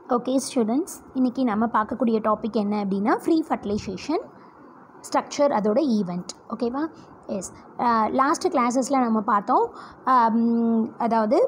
Okay students இன்றைக்கி நம்ம பார்க்கக்கூடிய டாபிக் என்ன அப்படின்னா ஃப்ரீ ஃபர்டிலைசேஷன் ஸ்ட்ரக்சர் அதோட ஈவெண்ட் ஓகேவா எஸ் லாஸ்ட்டு கிளாஸஸில் நம்ம பார்த்தோம் ஆம், அதாவது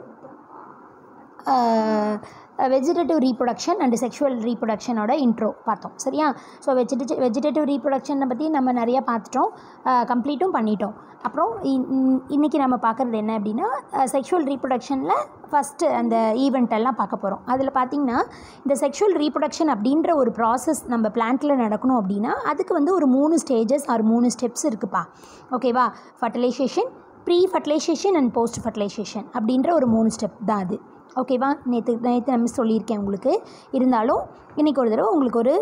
வெஜிடேட்டிவ் ரீப்ரொடக்ஷன் அண்ட் செக்ஷுவல் ரீப்ரொடக்ஷனோட இன்ட்ரோ பார்த்தோம் சரியா ஸோ வெஜிடே வெஜிடேட்டிவ் ரீப்ரொடக்ஷனை பற்றி நம்ம நிறையா பார்த்துட்டோம் கம்ப்ளீட்டும் பண்ணிட்டோம் அப்புறம் இன்- இன்- இன்னைக்கு நம்ம பார்க்குறது என்ன அப்படின்னா செக்ஷுவல் ரீப்ரொடக்ஷனில் ஃபஸ்ட்டு அந்த ஈவெண்ட் எல்லாம் பார்க்க போகிறோம் அதில் பார்த்திங்கன்னா இந்த செக்ஷுவல் ரீப்ரொடக்ஷன் அப்படின்ற ஒரு ப்ராசஸ் நம்ம பிளான்ட்டில் நடக்கணும் அப்படின்னா அதுக்கு வந்து ஒரு மூணு ஸ்டேஜஸ் ஆர் மூணு ஸ்டெப்ஸ் இருக்குப்பா ஓகேவா fertilization pre fertilization and post fertilization அப்படின்ற ஒரு மூணு ஸ்டெப் தான் அது ஓகேவா நேற்று நேற்று நம்ம சொல்லியிருக்கேன் உங்களுக்கு இருந்தாலும் இன்றைக்கி ஒரு தடவை உங்களுக்கு ஒரு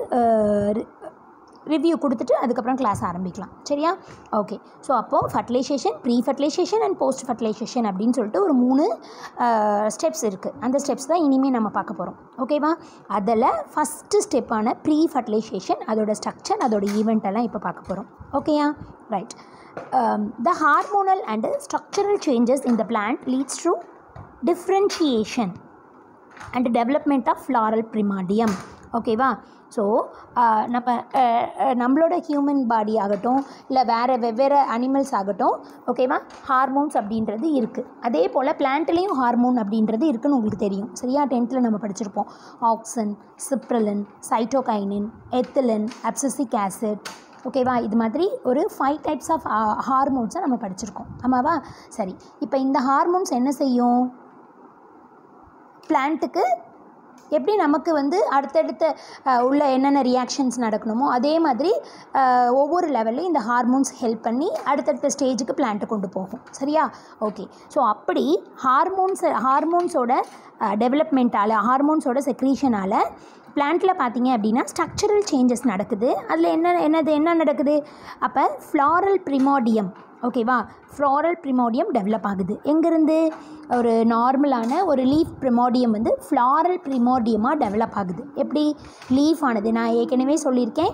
ரிவ்யூ கொடுத்துட்டு அதுக்கப்புறம் கிளாஸ் ஆரம்பிக்கலாம் சரியா ஓகே ஸோ அப்போது fertilization pre fertilization and post fertilization அப்படின்னு சொல்லிட்டு ஒரு மூணு ஸ்டெப்ஸ் இருக்குது அந்த ஸ்டெப்ஸ் தான் இனிமேல் நம்ம பார்க்க போகிறோம் ஓகேவா அதில் ஃபஸ்ட்டு ஸ்டெப்பான ப்ரீ ஃபர்டிலைசேஷன் அதோட ஸ்ட்ரக்சர் அதோட ஈவெண்ட் எல்லாம் இப்போ பார்க்க போகிறோம் ஓகேயா right the hormonal and structural changes in the plant leads to differentiation and development of floral primordium ஓகேவா ஸோ நம்ம அஹ், அஹ், நம்மளோட ஹியூமன் பாடி ஆகட்டும் இல்லை வேறு வெவ்வேறு அனிமல்ஸ் ஆகட்டும் ஓகேவா ஹார்மோன்ஸ் அப்படின்றது இருக்குது அதே போல் பிளான்ட்லேயும் ஹார்மோன் அப்படின்றது இருக்குன்னு உங்களுக்கு தெரியும் சரியா டென்த்தில் நம்ம படிச்சிருப்போம் auxin gibberellin cytokinin ethylene abscisic acid ஓகேவா இது மாதிரி ஒரு ஃபைவ் டைப்ஸ் ஆஃப் ஹார்மோன்ஸை நம்ம படிச்சிருக்கோம் ஆமாவா சரி இப்போ இந்த ஹார்மோன்ஸ் என்ன செய்யும் பிளான்ட்டுக்கு எப்படி நமக்கு வந்து அடுத்தடுத்த அஹ், உள்ள என்னென்ன ரியாக்ஷன்ஸ் நடக்கணுமோ அதே மாதிரி அஹ், ஒவ்வொரு லெவல்லையும் இந்த ஹார்மோன்ஸ் ஹெல்ப் பண்ணி அடுத்தடுத்த ஸ்டேஜுக்கு பிளான்ட்டை கொண்டு போகும் சரியா ஓகே ஸோ அப்படி ஹார்மோன்ஸ் ஹார்மோன்ஸோட டெவலப்மெண்ட்டால் ஹார்மோன்ஸோட செக்ரீஷனால் பிளான்ட்டில் பார்த்தீங்க அப்படின்னா ஸ்ட்ரக்சரல் சேஞ்சஸ் நடக்குது அதில் என்ன என்னது என்ன நடக்குது அப்போ ஃப்ளாரல் ப்ரிமாடியம் ஓகேவா ஃப்ளாரல் ப்ரிமோடியம் டெவலப் ஆகுது எங்கேருந்து ஒரு நார்மலான ஒரு லீஃப் ப்ரிமோடியம் வந்து ஃப்ளாரல் ப்ரிமோடியமாக டெவலப் ஆகுது எப்படி லீஃப் ஆனது நான் ஏற்கனவே சொல்லியிருக்கேன்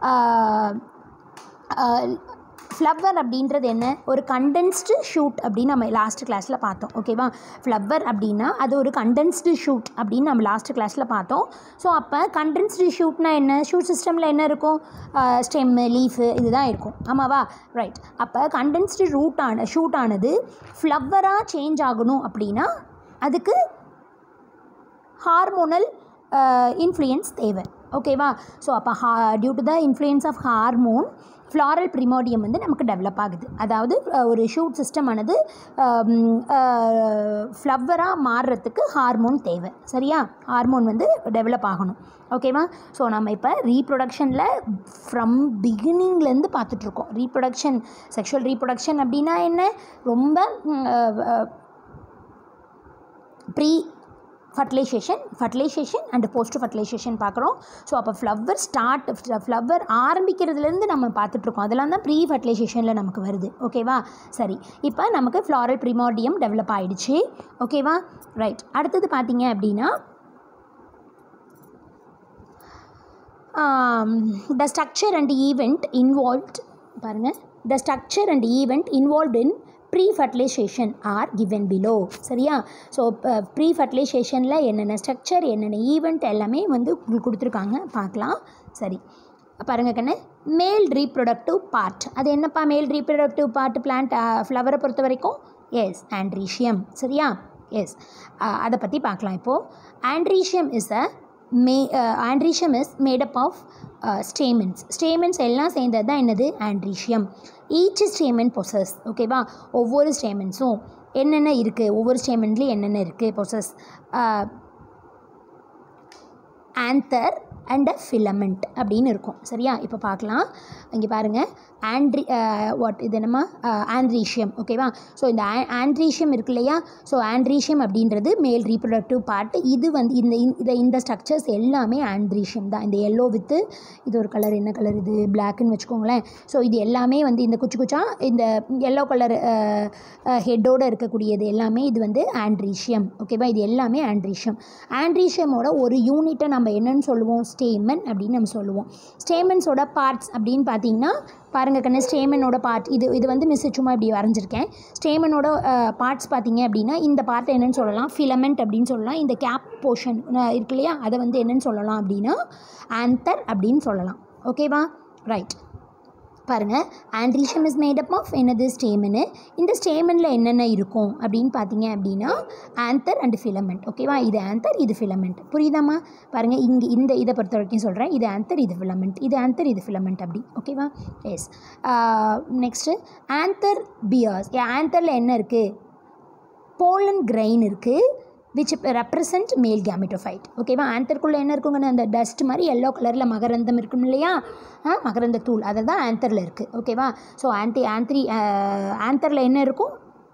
ஃப்ளவர் அப்படின்றது என்ன ஒரு கண்டென்ஸ்டு ஷூட் அப்படின்னு நம்ம லாஸ்ட் கிளாஸில் பார்த்தோம் ஓகேவா ஃப்ளவர் அப்படின்னா அது ஒரு கண்டென்ஸ்டு ஷூட் அப்படின்னு நம்ம லாஸ்ட் கிளாஸில் பார்த்தோம் ஸோ அப்போ கண்டென்ஸ்டு ஷூட்னா என்ன ஷூட் சிஸ்டமில் என்ன இருக்கும் ஸ்டெம்மு லீஃபு இதுதான் இருக்கும் ஆமாவா ரைட் அப்போ கண்டென்ஸ்டு ரூட் ஆன ஷூட் ஆனது ஃப்ளவராக சேஞ்ச் ஆகணும் அப்படின்னா அதுக்கு ஹார்மோனல் இன்ஃப்ளூயன்ஸ் தேவை ஓகேவா ஸோ அப்போ ah due to the influence of hormone floral primordium வந்து நமக்கு டெவலப் ஆகுது அதாவது அஹ், ஒரு ஷூட் சிஸ்டம் ஆனது ஃப்ளவராக மாறுறதுக்கு ஹார்மோன் தேவை சரியா ஹார்மோன் வந்து டெவலப் ஆகணும் ஓகேவா ஸோ நம்ம இப்போ ரீப்ரொடக்ஷனில் ஃப்ரம் பிகினிங்லேருந்து பார்த்துட்ருக்கோம் ரீப்ரொடக்ஷன் செக்ஷுவல் ரீப்ரொடக்ஷன் அப்படின்னா என்ன ரொம்ப pre fertilization fertilization and post fertilization பார்க்குறோம் ஸோ அப்போ ஃப்ளவர் ஸ்டார்ட் ஃப்ளவர் ஆரம்பிக்கிறதுலேருந்து நம்ம பார்த்துட்ருக்கோம் அதெல்லாம் தான் ப்ரீ ஃபர்டிலைசேஷனில் நமக்கு வருது ஓகேவா சரி இப்போ நமக்கு ஃப்ளாரல் ப்ரிமாடியம் டெவலப் ஆயிடுச்சு ஓகேவா ரைட் அடுத்தது பார்த்தீங்க அப்படின்னா the structure and event involved பாருங்கள் the structure and event involved in pre fertilization are given below சரியா ஸோ ப்ரீ ஃபர்டிலைசேஷனில் என்னென்ன ஸ்ட்ரக்சர் என்னென்ன ஈவெண்ட் எல்லாமே வந்து உங்களுக்கு கொடுத்துருக்காங்க பார்க்கலாம் சரி பாருங்க கண்ணு மேல் ரீப்ரொடக்டிவ் பார்ட் அது என்னப்பா மேல் ரீப்ரொடக்டிவ் பார்ட் பிளான்ட் ஃப்ளவரை பொறுத்த வரைக்கும் எஸ் ஆண்ட்ரீஷியம் சரியா எஸ் அதை பற்றி பார்க்கலாம் இப்போது androecium is a may androecium is made up of stamens stamens எல்லாம் சேர்ந்தது தான் என்னது ஆண்ட்ரீஷியம் ஈச் ஸ்டேமன் பொசஸ் ஓகேவா ஒவ்வொரு ஸ்டேமென்ஸும் என்னென்ன இருக்குது ஒவ்வொரு ஸ்டேமென்ட்லேயும் என்னென்ன இருக்குது possess anther and a filament அப்படின்னு இருக்கும் சரியா இப்போ பார்க்கலாம் இங்கே பாருங்கள் ஆண்ட்ரி வாட் இது என்னமா ஆண்ட்ரீஷியம் ஓகேவா ஸோ இந்த ஆண்ட்ரீஷியம் இருக்கு இல்லையா ஸோ ஆண்ட்ரீஷியம் அப்படின்றது மேல் ரீப்ரொடக்டிவ் பார்ட் இது வந்து இந்த இந்த இந்த ஸ்ட்ரக்சர்ஸ் எல்லாமே ஆண்ட்ரீஷியம் தான் இந்த எல்லோ வித்து இது ஒரு கலர் என்ன கலர் இது பிளாக்குன்னு வச்சுக்கோங்களேன் ஸோ இது எல்லாமே வந்து இந்த குச்சி குச்சா இந்த எல்லோ கலர் ஹெட்டோடு இருக்கக்கூடியது எல்லாமே இது வந்து ஆண்ட்ரீஷியம் ஓகேவா இது எல்லாமே ஆண்ட்ரீஷியம் ஆண்ட்ரீஷியமோட ஒரு யூனிட்டை நம்ம என்னன்னு சொல்லுவோம் ஸ்டேமன் அப்படின்னு நம்ம சொல்லுவோம் ஸ்டேமன்ஸோட பார்ட்ஸ் அப்படின்னு பார்த்தீங்கன்னா பாருங்க கண்ணு ஸ்டேமனோட பார்ட் இது இது வந்து மிஸ் சும்மா இப்படி வரைஞ்சிருக்கேன் ஸ்டேமனோட பார்ட்ஸ் பார்த்தீங்க அப்படின்னா இந்த பார்ட் என்னன்னு சொல்லலாம் ஃபிலமெண்ட் அப்படின்னு சொல்லலாம் இந்த கேப் போர்ஷன் இருக்கு இல்லையா அதை வந்து என்னன்னு சொல்லலாம் அப்படின்னா ஆந்தர் அப்படின்னு சொல்லலாம் ஓகேவா ரைட் பாருங்கள் ஆண்ட்ரீஷம் இஸ் மேடப் ஆஃப் என்னது ஸ்டேமனு இந்த ஸ்டேமனில் என்னென்ன இருக்கும் அப்படின்னு பார்த்தீங்க அப்படின்னா ஆந்தர் அண்ட் ஃபிலமெண்ட் ஓகேவா இது ஆந்தர் இது ஃபிலமெண்ட் புரியுதாம்மா பாருங்கள் இங்கே இந்த இதை பொறுத்த வரைக்கும் சொல்கிறேன் இது ஆந்தர் இது ஃபிலமெண்ட் இது ஆந்தர் இது ஃபிலமெண்ட் அப்படி ஓகேவா எஸ் நெக்ஸ்ட்டு ஆந்தர் பியர்ஸ் ஆந்தரில் என்ன இருக்குது போலன் கிரெயின் இருக்குது விச் ரெப்ரசன்ட் மேல் கேமிட்டோஃபைட் ஓகேவா ஆந்தருக்குள்ளே என்ன இருக்குங்கன்னு அந்த டஸ்ட் மாதிரி எல்லோ கலரில் மகரந்தம் இருக்கும் இல்லையா ஆ மகரந்த தூள் அதை தான் ஆந்தரில் இருக்குது ஓகேவா ஸோ ஆன்டி ஆந்த்ரி ஆந்தரில் என்ன இருக்கும்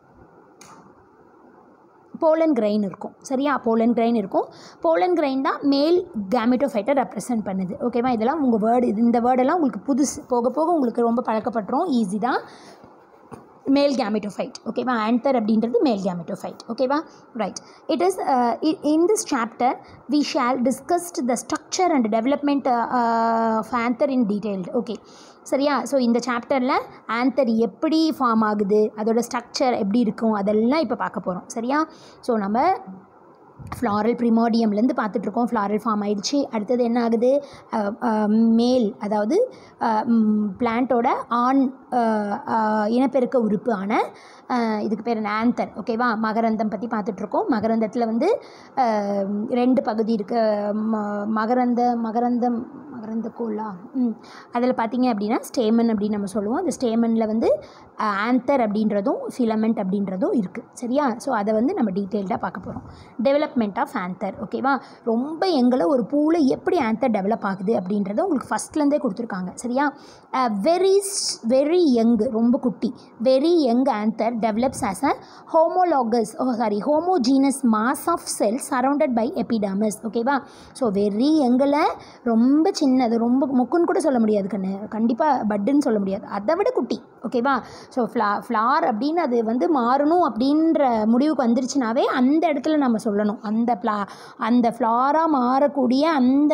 போலன் கிரைன் இருக்கும் சரியா போலன் கிரைன் இருக்கும் போலன் கிரைன் தான் மேல் கேமிட்டோஃபைட்டை ரெப்ரசன்ட் பண்ணுது ஓகேவா இதெல்லாம் உங்கள் வேர்டு இது இந்த வேர்டெல்லாம் உங்களுக்கு புதுசு போக போக உங்களுக்கு ரொம்ப பழக்கப்பட்டுரும் ஈஸி தான் மேல் கேமிட்டோஃபைட் ஓகேவா ஆன்தர் அப்படின்றது மேல் கேமிட்டோஃபைட் ஓகேவா right it is in this chapter we shall discussed the structure and development of anther in detailed okay சரியா ஸோ இந்த சாப்டரில் ஆன்தர் எப்படி ஃபார்ம் ஆகுது அதோட ஸ்ட்ரக்சர் எப்படி இருக்கும் அதெல்லாம் இப்போ பார்க்க போகிறோம் சரியா ஸோ நம்ம ஃப்ளாரல் ப்ரிமாடியம்லேருந்து பார்த்துட்ருக்கோம் ஃப்ளாரல் ஃபார்ம் ஆயிடுச்சு அடுத்தது என்ன ஆகுது மேல் அதாவது பிளான்ட்டோட ஆண் இனப்பெருக்க உறுப்பு ஆன இதுக்கு பேர் ஆந்தர் ஓகேவா மகரந்தம் பற்றி பார்த்துட்ருக்கோம் மகரந்தத்தில் வந்து ரெண்டு பகுதி இருக்கு மகரந்த மகரந்தம் மகரந்த கோலா ம் அதில் பார்த்தீங்க அப்படின்னா ஸ்டேமன் அப்படின்னு நம்ம சொல்லுவோம் அந்த ஸ்டேமனில் வந்து ஆந்தர் அப்படின்றதும் ஃபிலமெண்ட் அப்படின்றதும் இருக்குது சரியா ஸோ அதை வந்து நம்ம டீட்டெயில்டாக பார்க்க போகிறோம் டெவலப்மெண்ட் ஆஃப் ஆந்தர் ஓகேவா ரொம்ப எங்களை ஒரு பூவில் எப்படி ஆந்தர் டெவலப் ஆகுது அப்படின்றத உங்களுக்கு ஃபஸ்ட்லேருந்தே கொடுத்துருக்காங்க சரியா வெரி வெரி யங் ரொம்ப குட்டி very young anther develops as a homologous oh sorry homogeneous mass of cells surrounded by epidermis ஓகேவா ஸோ வெரி யங்கில் ரொம்ப சின்னது ரொம்ப முக்குன்னு கூட சொல்ல முடியாது கண்ணு கண்டிப்பாக பட்டுன்னு சொல்ல முடியாது அதை விட குட்டி ஓகேவா ஸோ ஃப்ளா ஃப்ளார் அப்படின்னு அது வந்து மாறணும் அப்படின்ற முடிவுக்கு வந்துருச்சுனாவே அந்த இடத்துல நம்ம சொல்லணும் அந்த ஃப்ளா அந்த ஃப்ளாராக மாறக்கூடிய அந்த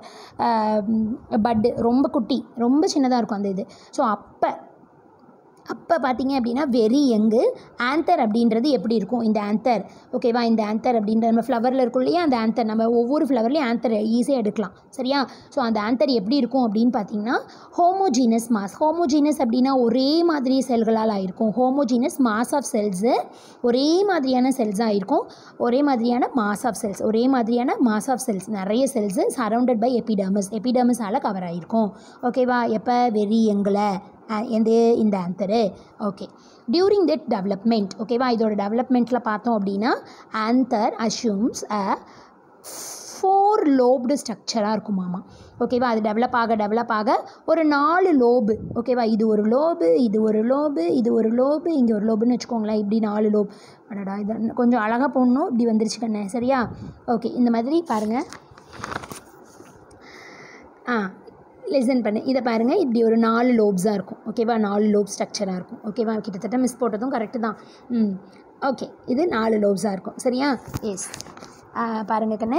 பட்டு ரொம்ப குட்டி ரொம்ப சின்னதாக இருக்கும் அந்த இது ஸோ அப்போ அப்போ பார்த்தீங்க அப்படின்னா வெரி யங்கு ஆந்தர் அப்படின்றது எப்படி இருக்கும் இந்த ஆந்தர் ஓகேவா இந்த ஆந்தர் அப்படின்ற நம்ம ஃப்ளவரில் இருக்கும் இல்லையா அந்த ஆந்தர் நம்ம ஒவ்வொரு ஃப்ளவர்லேயும் ஆந்தர் ஈஸியாக எடுக்கலாம் சரியா ஸோ அந்த ஆந்தர் எப்படி இருக்கும் அப்படின்னு பார்த்தீங்கன்னா ஹோமோஜீனஸ் மாஸ் ஹோமோஜீனஸ் அப்படின்னா ஒரே மாதிரி செல்களால் ஆயிருக்கும் ஹோமோஜீனஸ் மாஸ் ஆஃப் செல்ஸு ஒரே மாதிரியான செல்ஸாக இருக்கும் ஒரே மாதிரியான மாஸ் ஆஃப் செல்ஸ் ஒரே மாதிரியான மாஸ் ஆஃப் செல்ஸ் நிறைய செல்ஸு சரௌண்டட் பை எபிடர்மஸ் எபிடர்மஸால் கவர் ஆகிருக்கும் ஓகேவா எப்போ வெரி யங்கில் எந்த இந்த anther okay during that development ஓகேவா இதோட டெவலப்மெண்ட்டில் பார்த்தோம் அப்படின்னா anther assumes a four lobed ஸ்ட்ரக்சராக இருக்குமாமா ஓகேவா அது டெவலப் ஆக டெவலப் ஆக ஒரு நாலு லோபு ஓகேவா இது ஒரு லோபு இது ஒரு லோபு இது ஒரு லோபு இங்கே ஒரு லோபுன்னு வச்சுக்கோங்களேன் இப்படி நாலு லோப் அடடா இது கொஞ்சம் அழகாக போடணும் இப்படி வந்துருச்சு கண்ணே சரியா ஓகே இந்த மாதிரி பாருங்கள் ஆ லிசன் பண்ணு இதை பாருங்கள் இப்படி ஒரு நாலு லோப்ஸாக இருக்கும் ஓகேவா நாலு லோப் ஸ்ட்ரக்சராக இருக்கும் ஓகேவா கிட்டத்தட்ட மிஸ் போட்டதும் கரெக்டு தான் ம் ஓகே இது நாலு லோப்ஸாக இருக்கும் சரியா எஸ் பாருங்கள் கண்ணு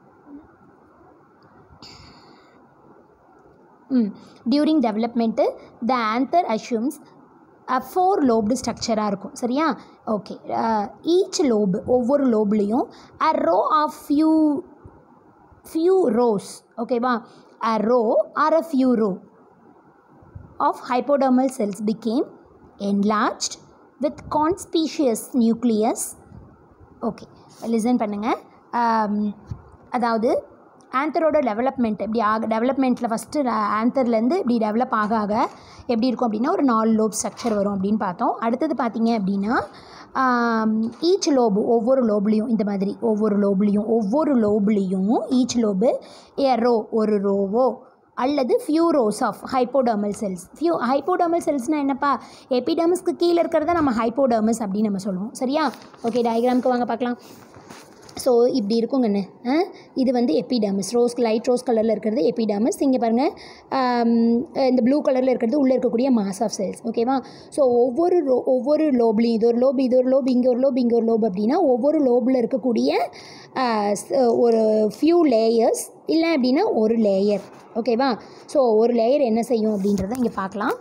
hmm during development the anther assumes four lobed ஸ்ட்ரக்சராக இருக்கும் சரியா ஓகே ஈச் லோபு ஒவ்வொரு லோப்லேயும் a row of few few rows ஓகேவா a row or a few row of hypodermal cells became enlarged with conspicuous nucleus okay listen பண்ணுங்கள் அதாவது ஆன்தரோட development இப்படி ஆக டெவலப்மெண்ட்டில் ஃபஸ்ட்டு ஆன்தர்லேருந்து இப்படி டெவலப் ஆக ஆக எப்படி இருக்கும் அப்படின்னா ஒரு நாலு லோப் ஸ்ட்ரக்சர் வரும் அப்படின்னு பார்த்தோம் அடுத்தது பார்த்தீங்க அப்படின்னா ஈச் லோபு ஒவ்வொரு லோப்லேயும் இந்த மாதிரி ஒவ்வொரு லோப்லேயும் ஒவ்வொரு லோப்லேயும் ஈச் லோபு ஏ ரோ ஒரு ரோவோ அல்லது few rows of hypodermal cells few hypodermal செல்ஸ்னால் என்னப்பா எபிடர்மஸ்க்கு கீழே இருக்கிறத நம்ம ஹைப்போடர்மஸ் அப்படின்னு நம்ம சொல்லுவோம் சரியா ஓகே டயக்ராமுக்கு வாங்க பார்க்கலாம் ஸோ இப்படி இருக்குங்கண்ணு ஆ, இது வந்து எபிடாமிஸ் ரோஸ் லைட் ரோஸ் கலரில் இருக்கிறது எபிடாமிஸ் இங்கே பாருங்கள் இந்த ப்ளூ கலரில் இருக்கிறது உள்ளே இருக்கக்கூடிய மாஸ் ஆஃப் செல்ஸ் ஓகேவா ஸோ ஒவ்வொரு ரோ ஒவ்வொரு லோப்லையும் இது ஒரு லோப் இது ஒரு லோப் இங்கே ஒரு லோப் இங்கே ஒரு லோப் அப்படின்னா ஒவ்வொரு லோபில் இருக்கக்கூடிய ஆ, ஸ்- ஒரு ஃபியூ லேயர்ஸ் இல்லை அப்படின்னா ஒரு லேயர் ஓகேவா ஸோ ஒரு லேயர் என்ன செய்யும் அப்படின்றத இங்கே பார்க்கலாம்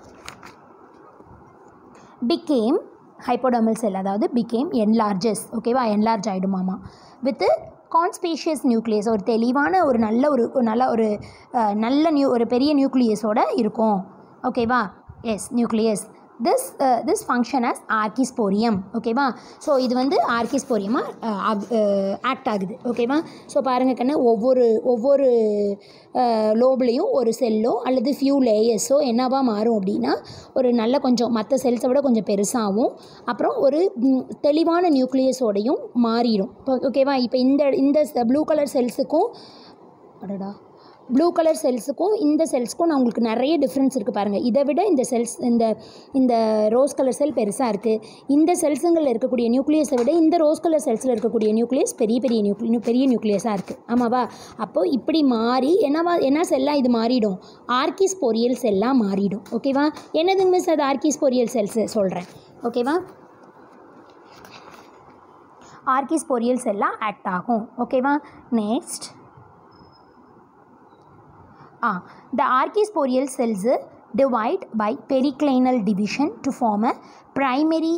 பிகேம் ஹைப்போடர்மல் செல் அதாவது பிகேம் என்லார்ஜஸ் ஓகேவா என்லார்ஜ் ஆகிடுமாமா வித்து கான்ஸ்பேஷியஸ் நியூக்ளியஸ் ஒரு தெளிவான ஒரு நல்ல ஒரு ஒரு நல்ல ஒரு அஹ், நல்ல நியூ ஒரு பெரிய நியூக்ளியஸோட இருக்கும் ஓகேவா yes nucleus this this function as archesporium ஓகேவா ஸோ இது வந்து ஆர்கிஸ்போரியமாக ஆக்ட் ஆகுது ஓகேவா ஸோ பாருங்கள் கண்ணு ஒவ்வொரு ஒவ்வொரு லோப்லேயும் ஒரு செல்லோ அல்லது ஃபியூ லேயர்ஸோ என்னவா மாறும் அப்படின்னா ஒரு நல்ல கொஞ்சம் மற்ற செல்ஸை விட கொஞ்சம் பெருசாகவும் அப்புறம் ஒரு ம், தெளிவான நியூக்ளியஸோடையும் மாறிடும் இப்போ ஓகேவா இப்போ இந்த இந்த ப்ளூ கலர் செல்ஸுக்கும் அடடா ப்ளூ கலர் செல்ஸுக்கும் இந்த செல்ஸுக்கும் நான் உங்களுக்கு நிறைய டிஃப்ரென்ஸ் இருக்குது பாருங்கள் இதை விட இந்த செல்ஸ் இந்த இந்த ரோஸ் கலர் செல் பெருசாக இருக்குது இந்த செல்ஸுங்களில் இருக்கக்கூடிய நியூக்ளியஸை விட இந்த ரோஸ் கலர் செல்ஸில் இருக்கக்கூடிய நியூக்ளியஸ் பெரிய பெரிய நியூக்ளி பெரிய நியூக்ளியஸாக இருக்குது ஆமாவா அப்போது இப்படி மாறி என்னவா என்ன செல்லாக இது மாறிடும் ஆர்கிஸ் பொரியல் செல்லாக மாறிடும் ஓகேவா என்னதுங்க மிஸ் அது ஆர்கிஸ் பொரியல் செல்ஸ் சொல்கிறேன் ஓகேவா ஆர்கிஸ் பொரியல் செல்லாக ஆக்ட் ஆகும் ஓகேவா next Ah, the archisporial cells divide by periclinal division to form a primary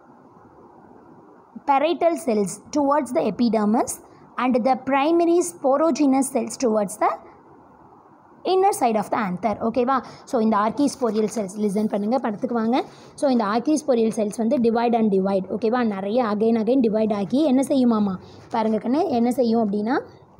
parietal cells towards the epidermis and the primary sporogenous cells towards the inner side of the anther ஓகேவா so இந்த archesporial cells listen பண்ணுங்கள் படத்துக்கு வாங்க so இந்த archesporial cells வந்து divide and divide ஓகேவா நிறைய again again divide ஆகி என்ன செய்யுமாமா பாருங்க கண்ணு என்ன செய்யும் அப்படின்னா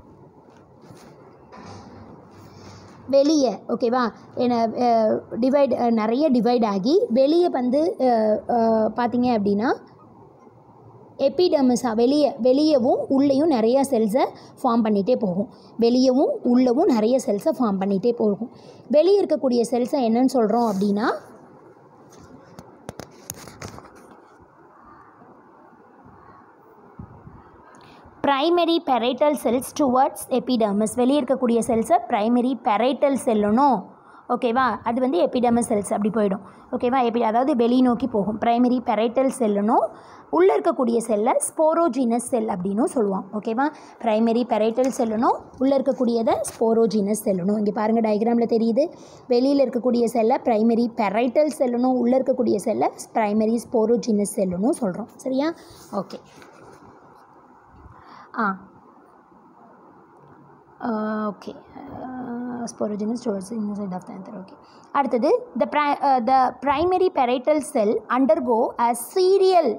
வெளியே ஓகேவா என்ன டிவைட் நிறைய டிவைட் ஆகி வெளியே வந்து அஹ், அஹ், பார்த்தீங்க அப்படின்னா எபிடெமிஸாக வெளியே வெளியவும் உள்ளேயும் நிறைய செல்ஸை ஃபார்ம் பண்ணிகிட்டே போகும் வெளியவும் உள்ளவும் நிறைய செல்ஸை ஃபார்ம் பண்ணிகிட்டே போகும் வெளியே இருக்கக்கூடிய செல்ஸை என்னன்னு சொல்கிறோம் அப்படின்னா primary parietal cells towards epidermis வெளியே இருக்கக்கூடிய செல்ஸை ப்ரைமரி பெரைட்டல் செல்லணும் ஓகேவா அது வந்து எபிடர்மஸ் செல்ஸ் அப்படி போயிடும் ஓகேவா எபி அதாவது வெளி நோக்கி போகும் ப்ரைமரி பெரைட்டல் செல்லுனும் உள்ளே இருக்கக்கூடிய செல்லை ஸ்போரோஜினஸ் செல் அப்படின்னும் சொல்லுவோம் ஓகேவா ப்ரைமரி பெரைட்டல் செல்லுனும் உள்ளே இருக்கக்கூடியதை ஸ்போரோஜினஸ் செல்லணும் இங்கே பாருங்கள் டயக்ராமில் தெரியுது வெளியில் இருக்கக்கூடிய செல்லை ப்ரைமரி பெரைட்டல் செல்லணும் உள்ளே இருக்கக்கூடிய செல்லை ப்ரைமரி ஸ்போரோஜினஸ் செல்லுனும் சொல்கிறோம் சரியா okay ah okay sporogenous towards இந்த side of the anther okay அடுத்தது the pri the primary parietal cell undergo a serial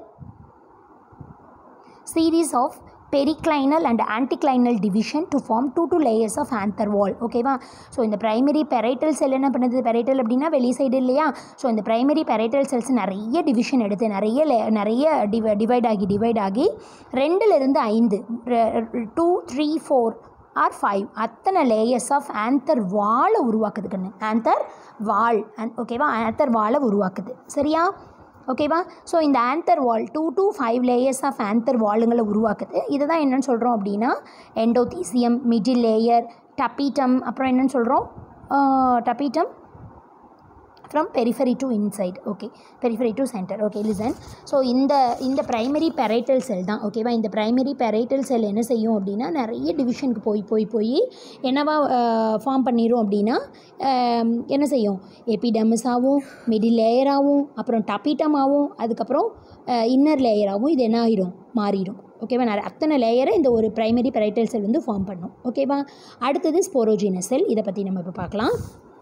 series of periclinal and anticlinal division to form two two layers of anther wall ஓகேவா so இந்த primary parietal cell என்ன பண்ணுது parietal அப்படின்னா வெளி side இல்லையா so இந்த primary parietal cells நிறைய division எடுத்து நிறைய la- நிறைய டிவ டிவைட் ஆகி டிவைட் ஆகி ரெண்டுலேருந்து ஐந்து two three four or five அத்தனை லேயர்ஸ் ஆஃப் ஆந்தர் வாலை உருவாக்குது கண்ணு ஆந்தர் வால் ஓகேவா ஆந்தர் வாலை உருவாக்குது சரியா ஓகேவா ஸோ இந்த anther wall two to five layers of anther வாலுங்களை உருவாக்குது இதை தான் என்னென்னு சொல்கிறோம் அப்படின்னா எண்டோதீசியம் மிடில் லேயர் டப்பீட்டம் அப்புறம் என்னென்னு சொல்கிறோம் tapetum from periphery to inside okay periphery to centre okay listen so இந்த இந்த ப்ரைமரி பெரைட்டல் செல் தான் ஓகேவா இந்த ப்ரைமரி பெரைட்டல் செல் என்ன செய்யும் அப்படின்னா நிறைய டிவிஷனுக்கு போய் போய் போய் என்னவா ஃபார்ம் பண்ணிடும் அப்படின்னா ஆம், என்ன செய்யும் எபிடெமிஸாகவும் மிடில் லேயராகவும் அப்புறம் டப்பீட்டமாகவும் அதுக்கப்புறம் இன்னர் லேயராகவும் இது என்ன ஆகிடும் மாறிடும் ஓகேவா நிறைய அத்தனை லேயரை இந்த ஒரு ப்ரைமரி பெரைட்டல் செல் வந்து ஃபார்ம் பண்ணும் ஓகேவா அடுத்தது ஸ்போரோஜினஸ் செல் இதை பற்றி நம்ம இப்போ பார்க்கலாம்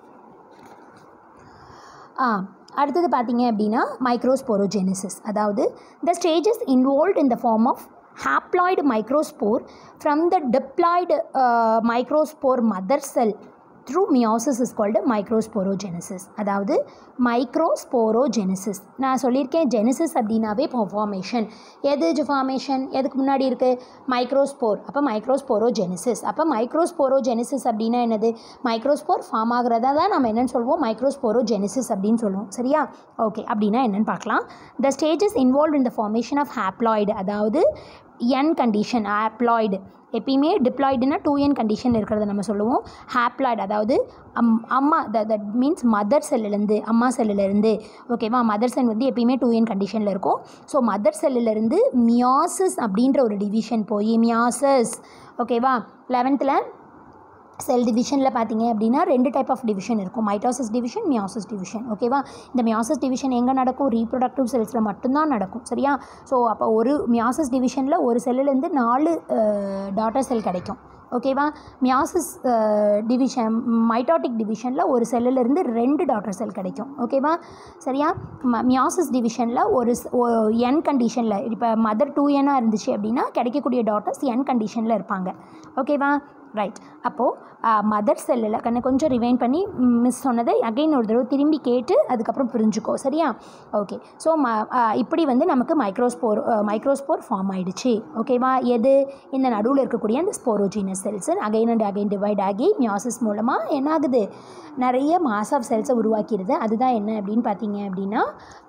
ஆ அடுத்தது பார்த்தீங்க அப்படின்னா மைக்ரோஸ்போரோஜெனிசிஸ் அதாவது the stages involved in the form of haploid microspore from the diploid microspore mother cell through meiosis is called microsporogenesis அதாவது மைக்ரோஸ்போரோஜெனிசிஸ் நான் சொல்லியிருக்கேன் ஜெனிசிஸ் அப்படின்னாவே ஃபார்மேஷன் எது ஃபார்மேஷன் எதுக்கு முன்னாடி இருக்குது மைக்ரோஸ்போர் அப்போ மைக்ரோஸ்போரோஜெனிசிஸ் அப்போ மைக்ரோஸ்போரோஜெனிசிஸ் அப்படின்னா என்னது மைக்ரோஸ்போர் ஃபார்ம் ஆகிறதா தான் நம்ம என்னென்னு சொல்லுவோம் மைக்ரோஸ்போரோஜெனிசிஸ் அப்படின்னு சொல்லுவோம் சரியா ஓகே அப்படின்னா என்னென்னு பார்க்கலாம் the stages involve in the formation of haploid அதாவது என் கண்டிஷன் ஆப்ளாய்டு எப்பயுமே டிப்ளாய்டுனா டூ என் கண்டிஷன் இருக்கிறத நம்ம சொல்லுவோம் ஹாப்ளாய்டு அதாவது அம் அம்மா த தட் மீன்ஸ் மதர் செல்லுலேருந்து அம்மா செல்லுலேருந்து ஓகேவா மதர் செல் வந்து எப்பயுமே டூ என் கண்டிஷனில் இருக்கும் ஸோ மதர் செல்லுலேருந்து மியாசஸ் அப்படின்ற ஒரு டிவிஷன் போய் மியாசஸ் ஓகேவா லெவன்த்தில் செல் டிவிஷனில் பார்த்தீங்க அப்படின்னா ரெண்டு டைப் ஆஃப் டிவிஷன் இருக்கும் மைட்டாசிஸ் டிவிஷன் மியாசிஸ் டிவிஷன் ஓகேவா இந்த மியாசிஸ் டிவிஷன் எங்கே நடக்கும் ரீப்ரொடக்டிவ் செல்ஸில் மட்டும்தான் நடக்கும் சரியா ஸோ அப்போ ஒரு மியாசிஸ் டிவிஷனில் ஒரு செல்லுலேருந்து நாலு டாட்டர் செல் கிடைக்கும் ஓகேவா மியாசிஸ் டிவிஷன் மைட்டாட்டிக் டிவிஷனில் ஒரு செல்லுலேருந்து ரெண்டு டாட்டர் செல் கிடைக்கும் ஓகேவா சரியா ம மியாசிஸ் டிவிஷனில் ஒரு என் கண்டிஷனில் இப்போ மதர் டூ என்னாக இருந்துச்சு அப்படின்னா கிடைக்கக்கூடிய டாட்டர்ஸ் என் கண்டிஷனில் இருப்பாங்க ஓகேவா ரைட் அப்போது மதர் செல்லில் கண்ணை கொஞ்சம் ரிவைன் பண்ணி மிஸ் சொன்னதை அகைன் ஒரு தடவை திரும்பி கேட்டு அதுக்கப்புறம் புரிஞ்சுக்கோ சரியா ஓகே ஸோ ம இப்படி வந்து நமக்கு மைக்ரோஸ்போர் மைக்ரோஸ்போர் ஃபார்ம் ஆயிடுச்சு ஓகேவா எது இந்த நடுவில் இருக்கக்கூடிய அந்த sporogenous cells again and again divide ஆகி மியாசிஸ் மூலமாக என்ன ஆகுது நிறைய மாஸ் ஆஃப் செல்ஸை உருவாக்கிடுது அதுதான் என்ன அப்படின்னு பார்த்தீங்க அப்படின்னா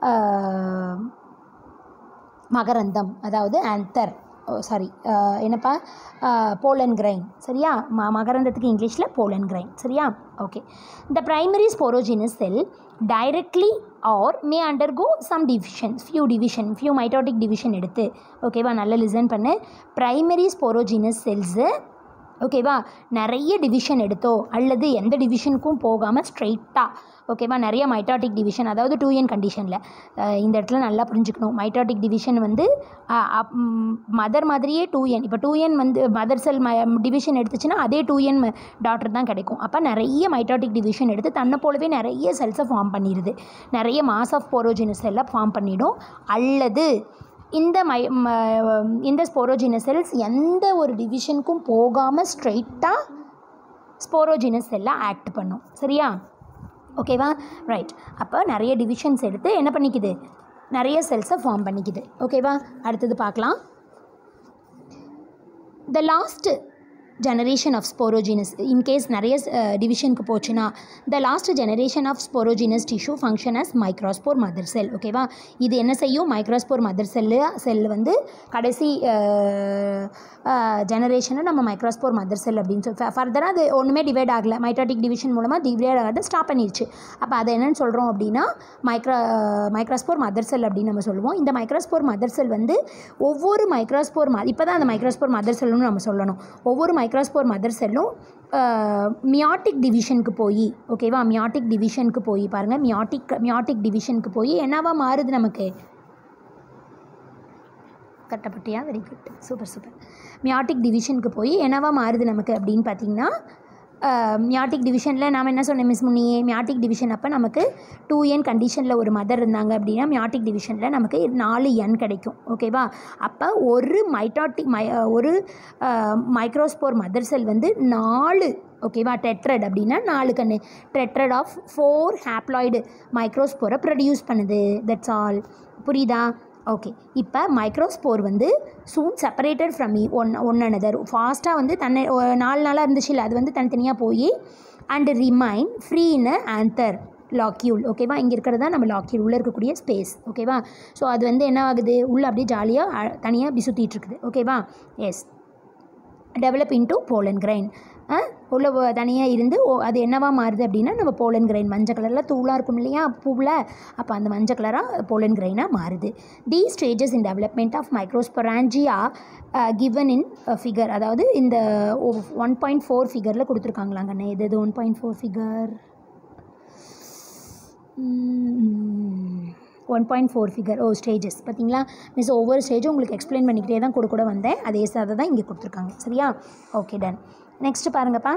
மகரந்தம் அதாவது ஆந்தர் சாரி என்னப்பா போலன் கிரைன் சரியா ம மகரந்தத்துக்கு இங்கிலீஷில் போலன் கிரைன் சரியா ஓகே இந்த primary sporogenous cell directly or may undergo some division few division few mitotic division எடுத்து ஓகேவா நல்லா லிசன் பண்ணு ப்ரைமரி ஸ்போரோஜினஸ் செல்ஸு ஓகேவா நிறைய டிவிஷன் எடுத்தோ அல்லது எந்த டிவிஷனுக்கும் போகாமல் ஸ்ட்ரெயிட்டாக ஓகேவா நிறைய மைட்டாட்டிக் டிவிஷன் அதாவது டூ என் கண்டிஷனில் இந்த இடத்துல நல்லா புரிஞ்சுக்கணும் மைட்டாட்டிக் டிவிஷன் வந்து மதர் மாதிரியே டூ என் இப்போ டூ என் வந்து மதர் செல் ம டிவிஷன் எடுத்துச்சுன்னா அதே டூ என் டாக்டர் தான் கிடைக்கும் அப்போ நிறைய மைட்டாட்டிக் டிவிஷன் எடுத்து தன்னை போலவே நிறைய செல்ஸை ஃபார்ம் பண்ணிடுது நிறைய மாஸ் ஆஃப் போரோஜினஸ் செல்லை ஃபார்ம் பண்ணிடும் அல்லது இந்த மை இந்த ஸ்போரோஜினஸ் செல்ஸ் எந்த ஒரு டிவிஷனுக்கும் போகாமல் ஸ்ட்ரெயிட்டாக ஸ்போரோஜினஸ் செல்லை ஆக்ட் பண்ணும் சரியா ஓகேவா ரைட் அப்போ நிறைய டிவிஷன்ஸ் எடுத்து என்ன பண்ணிக்குது நிறைய செல்ஸை ஃபார்ம் பண்ணிக்குது ஓகேவா அடுத்தது பார்க்கலாம் the last generation of sporogenous in case நிறைய டிவிஷனுக்கு போச்சுன்னா the last generation of sporogenous tissue function as microspore mother cell ஓகேவா இது என்ன செய்யும் மைக்ரோஸ்போர் மதர் செல்லு செல் வந்து கடைசி ஜெனரேஷனை நம்ம மைக்ரோஸ்போர் மதர் செல் அப்படின்னு சொல்லி ஃபர்தராக அது ஒன்றுமே டிவைட் ஆகலை மைட்டாட்டிக் டிவிஷன் மூலமாக டிவைட் ஆகாத ஸ்டாப் பண்ணிடுச்சு அப்போ அதை என்னென்னு சொல்கிறோம் அப்படின்னா மைக்ரோ மைக்ரோஸ்போர் மதர் செல் அப்படின்னு நம்ம சொல்லுவோம் இந்த மைக்ரோஸ்போர் மதர் செல் வந்து ஒவ்வொரு மைக்ரோஸ்போர் ம இப்போ தான் அந்த மைக்ரோஸ்போர் மதர் செல்லுன்னு நம்ம சொல்லணும் ஒவ்வொரு மைக்ரோஸ்போர் மதர் செல்லும் மியாட்டிக் டிவிஷனுக்கு போய் ஓகேவா மியாட்டிக் டிவிஷனுக்கு போய் பாருங்கள் மியாட்டிக் மியாட்டிக் டிவிஷனுக்கு போய் என்னவா மாறுது நமக்கு கட்டப்பட்டியா very good super super meiotic டிவிஷனுக்கு போய் என்னவா மாறுது நமக்கு அப்படின்னு பார்த்தீங்கன்னா மியாட்டிக் டிவிஷனில் நாம் என்ன சொன்னேன் மிஸ் முன்னியே மியாட்டிக் டிவிஷன் அப்போ நமக்கு டூ என் கண்டிஷனில் ஒரு மதர் இருந்தாங்க அப்படின்னா மியாட்டிக் டிவிஷனில் நமக்கு நாலு என் கிடைக்கும் ஓகேவா அப்போ ஒரு மைட்டாட்டிக் மை ஒரு மைக்ரோஸ்போர் மதர் செல் வந்து நாலு ஓகேவா டெட்ரட் அப்படின்னா நாலு கண்ணு டெட்ரட் ஆஃப் ஃபோர் ஹாப்ளாய்டு மைக்ரோஸ்போரை ப்ரொடியூஸ் பண்ணுது தட்ஸ் ஆல் புரியுதா ஓகே இப்போ மைக்ரோஸ்போர் வந்து soon separated from me one one another ஃபாஸ்ட்டாக வந்து தன்னை நாலு நாளாக இருந்துச்சு இல்லை அது வந்து தனித்தனியாக போய் and remain free in anther locule ஓகேவா இங்கே இருக்கிறது தான் நம்ம லாக்யூல் உள்ளே இருக்கக்கூடிய ஸ்பேஸ் ஓகேவா ஸோ அது வந்து என்ன ஆகுது உள்ளே அப்படியே ஜாலியாக தனியாக அப்படி சுற்றிட்டு இருக்குது ஓகேவா yes develop into pollen grain உள்ள தனியாக இருந்து ஓ அது என்னவா மாறுது அப்படின்னா நம்ம போலன் கிரைன் மஞ்சள் கலரில் தூளாக இருக்கும் இல்லையா பூவில் அப்போ அந்த மஞ்சள் கலராக போலன் கிரைனாக மாறுது the stages in development of microsporangia given in figure அதாவது இந்த ஒன் பாயிண்ட் ஃபோர் ஃபிகரில் கொடுத்துருக்காங்களாங்கண்ணே எது எது one point four figure one point four figure ஓ ஸ்டேஜஸ் பார்த்தீங்களா மிஸ் ஒவ்வொரு ஸ்டேஜும் உங்களுக்கு எக்ஸ்பிளைன் பண்ணிக்கிட்டே தான் கூட கூட வந்தேன் அதே சாதை தான் இங்கே கொடுத்துருக்காங்க சரியா ஓகே டன் நெக்ஸ்ட்டு பாருங்கப்பா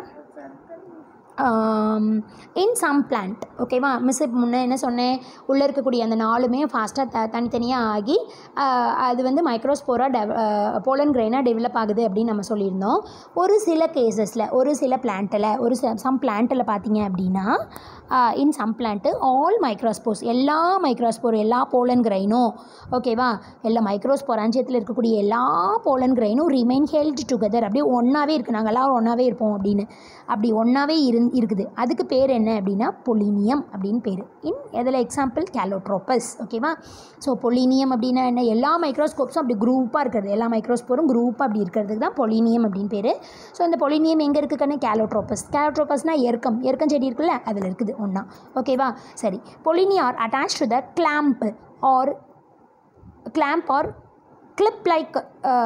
இன் சம் பிளான்ட் ஓகேவா மிஸ் இப்போ முன்னே என்ன சொன்னேன் உள்ளே இருக்கக்கூடிய அந்த நாலுமே ஃபாஸ்ட்டாக த தனித்தனியாக ஆகி அது வந்து மைக்ரோஸ்போராக டெவ போலன் கிரெயினாக டெவலப் ஆகுது அப்படின்னு நம்ம சொல்லியிருந்தோம் ஒரு சில கேசஸில் ஒரு சில பிளான்ட்டில் ஒரு சம் பிளான்ட்டில் பார்த்தீங்க அப்படின்னா in some plant all microspores எல்லா மைக்ரோஸ்போர் எல்லா போலன் கிரைனும் ஓகேவா எல்லா மைக்ரோஸ்போராஞ்சியத்தில் இருக்கக்கூடிய எல்லா போலன் கிரைனும் ரிமைன் ஹெல்ட் டுகெதர் அப்படியே ஒன்றாவே இருக்குது நாங்கள் எல்லோரும் ஒன்றாவே இருப்போம் அப்படின்னு அப்படி ஒன்றாவே இருந் இருக்குது அதுக்கு பேர் என்ன அப்படின்னா பொலினியம் அப்படின்னு பேர் இன் எதில் எக்ஸாம்பிள் கேலோட்ரோப்பஸ் ஓகேவா ஸோ பொலினியம் அப்படின்னா என்ன எல்லா மைக்ரோஸ்கோப்ஸும் அப்படி குரூப்பாக இருக்கிறது எல்லா மைக்ரோஸ்போரும் குரூப்பாக அப்படி இருக்கிறதுக்கு தான் பொலினியம் அப்படின்னு பேர் ஸோ இந்த பொலினியம் எங்கே இருக்குதுன்னு கேலோட்ரோப்பஸ் கேலோட்ரோப்பஸ்னால் எருக்கம் எருக்கம் செடி இருக்குல்ல அதில் இருக்குது ஒன்றா ஓகேவா சரி pollinia are attach to the clamp or clamp or clip like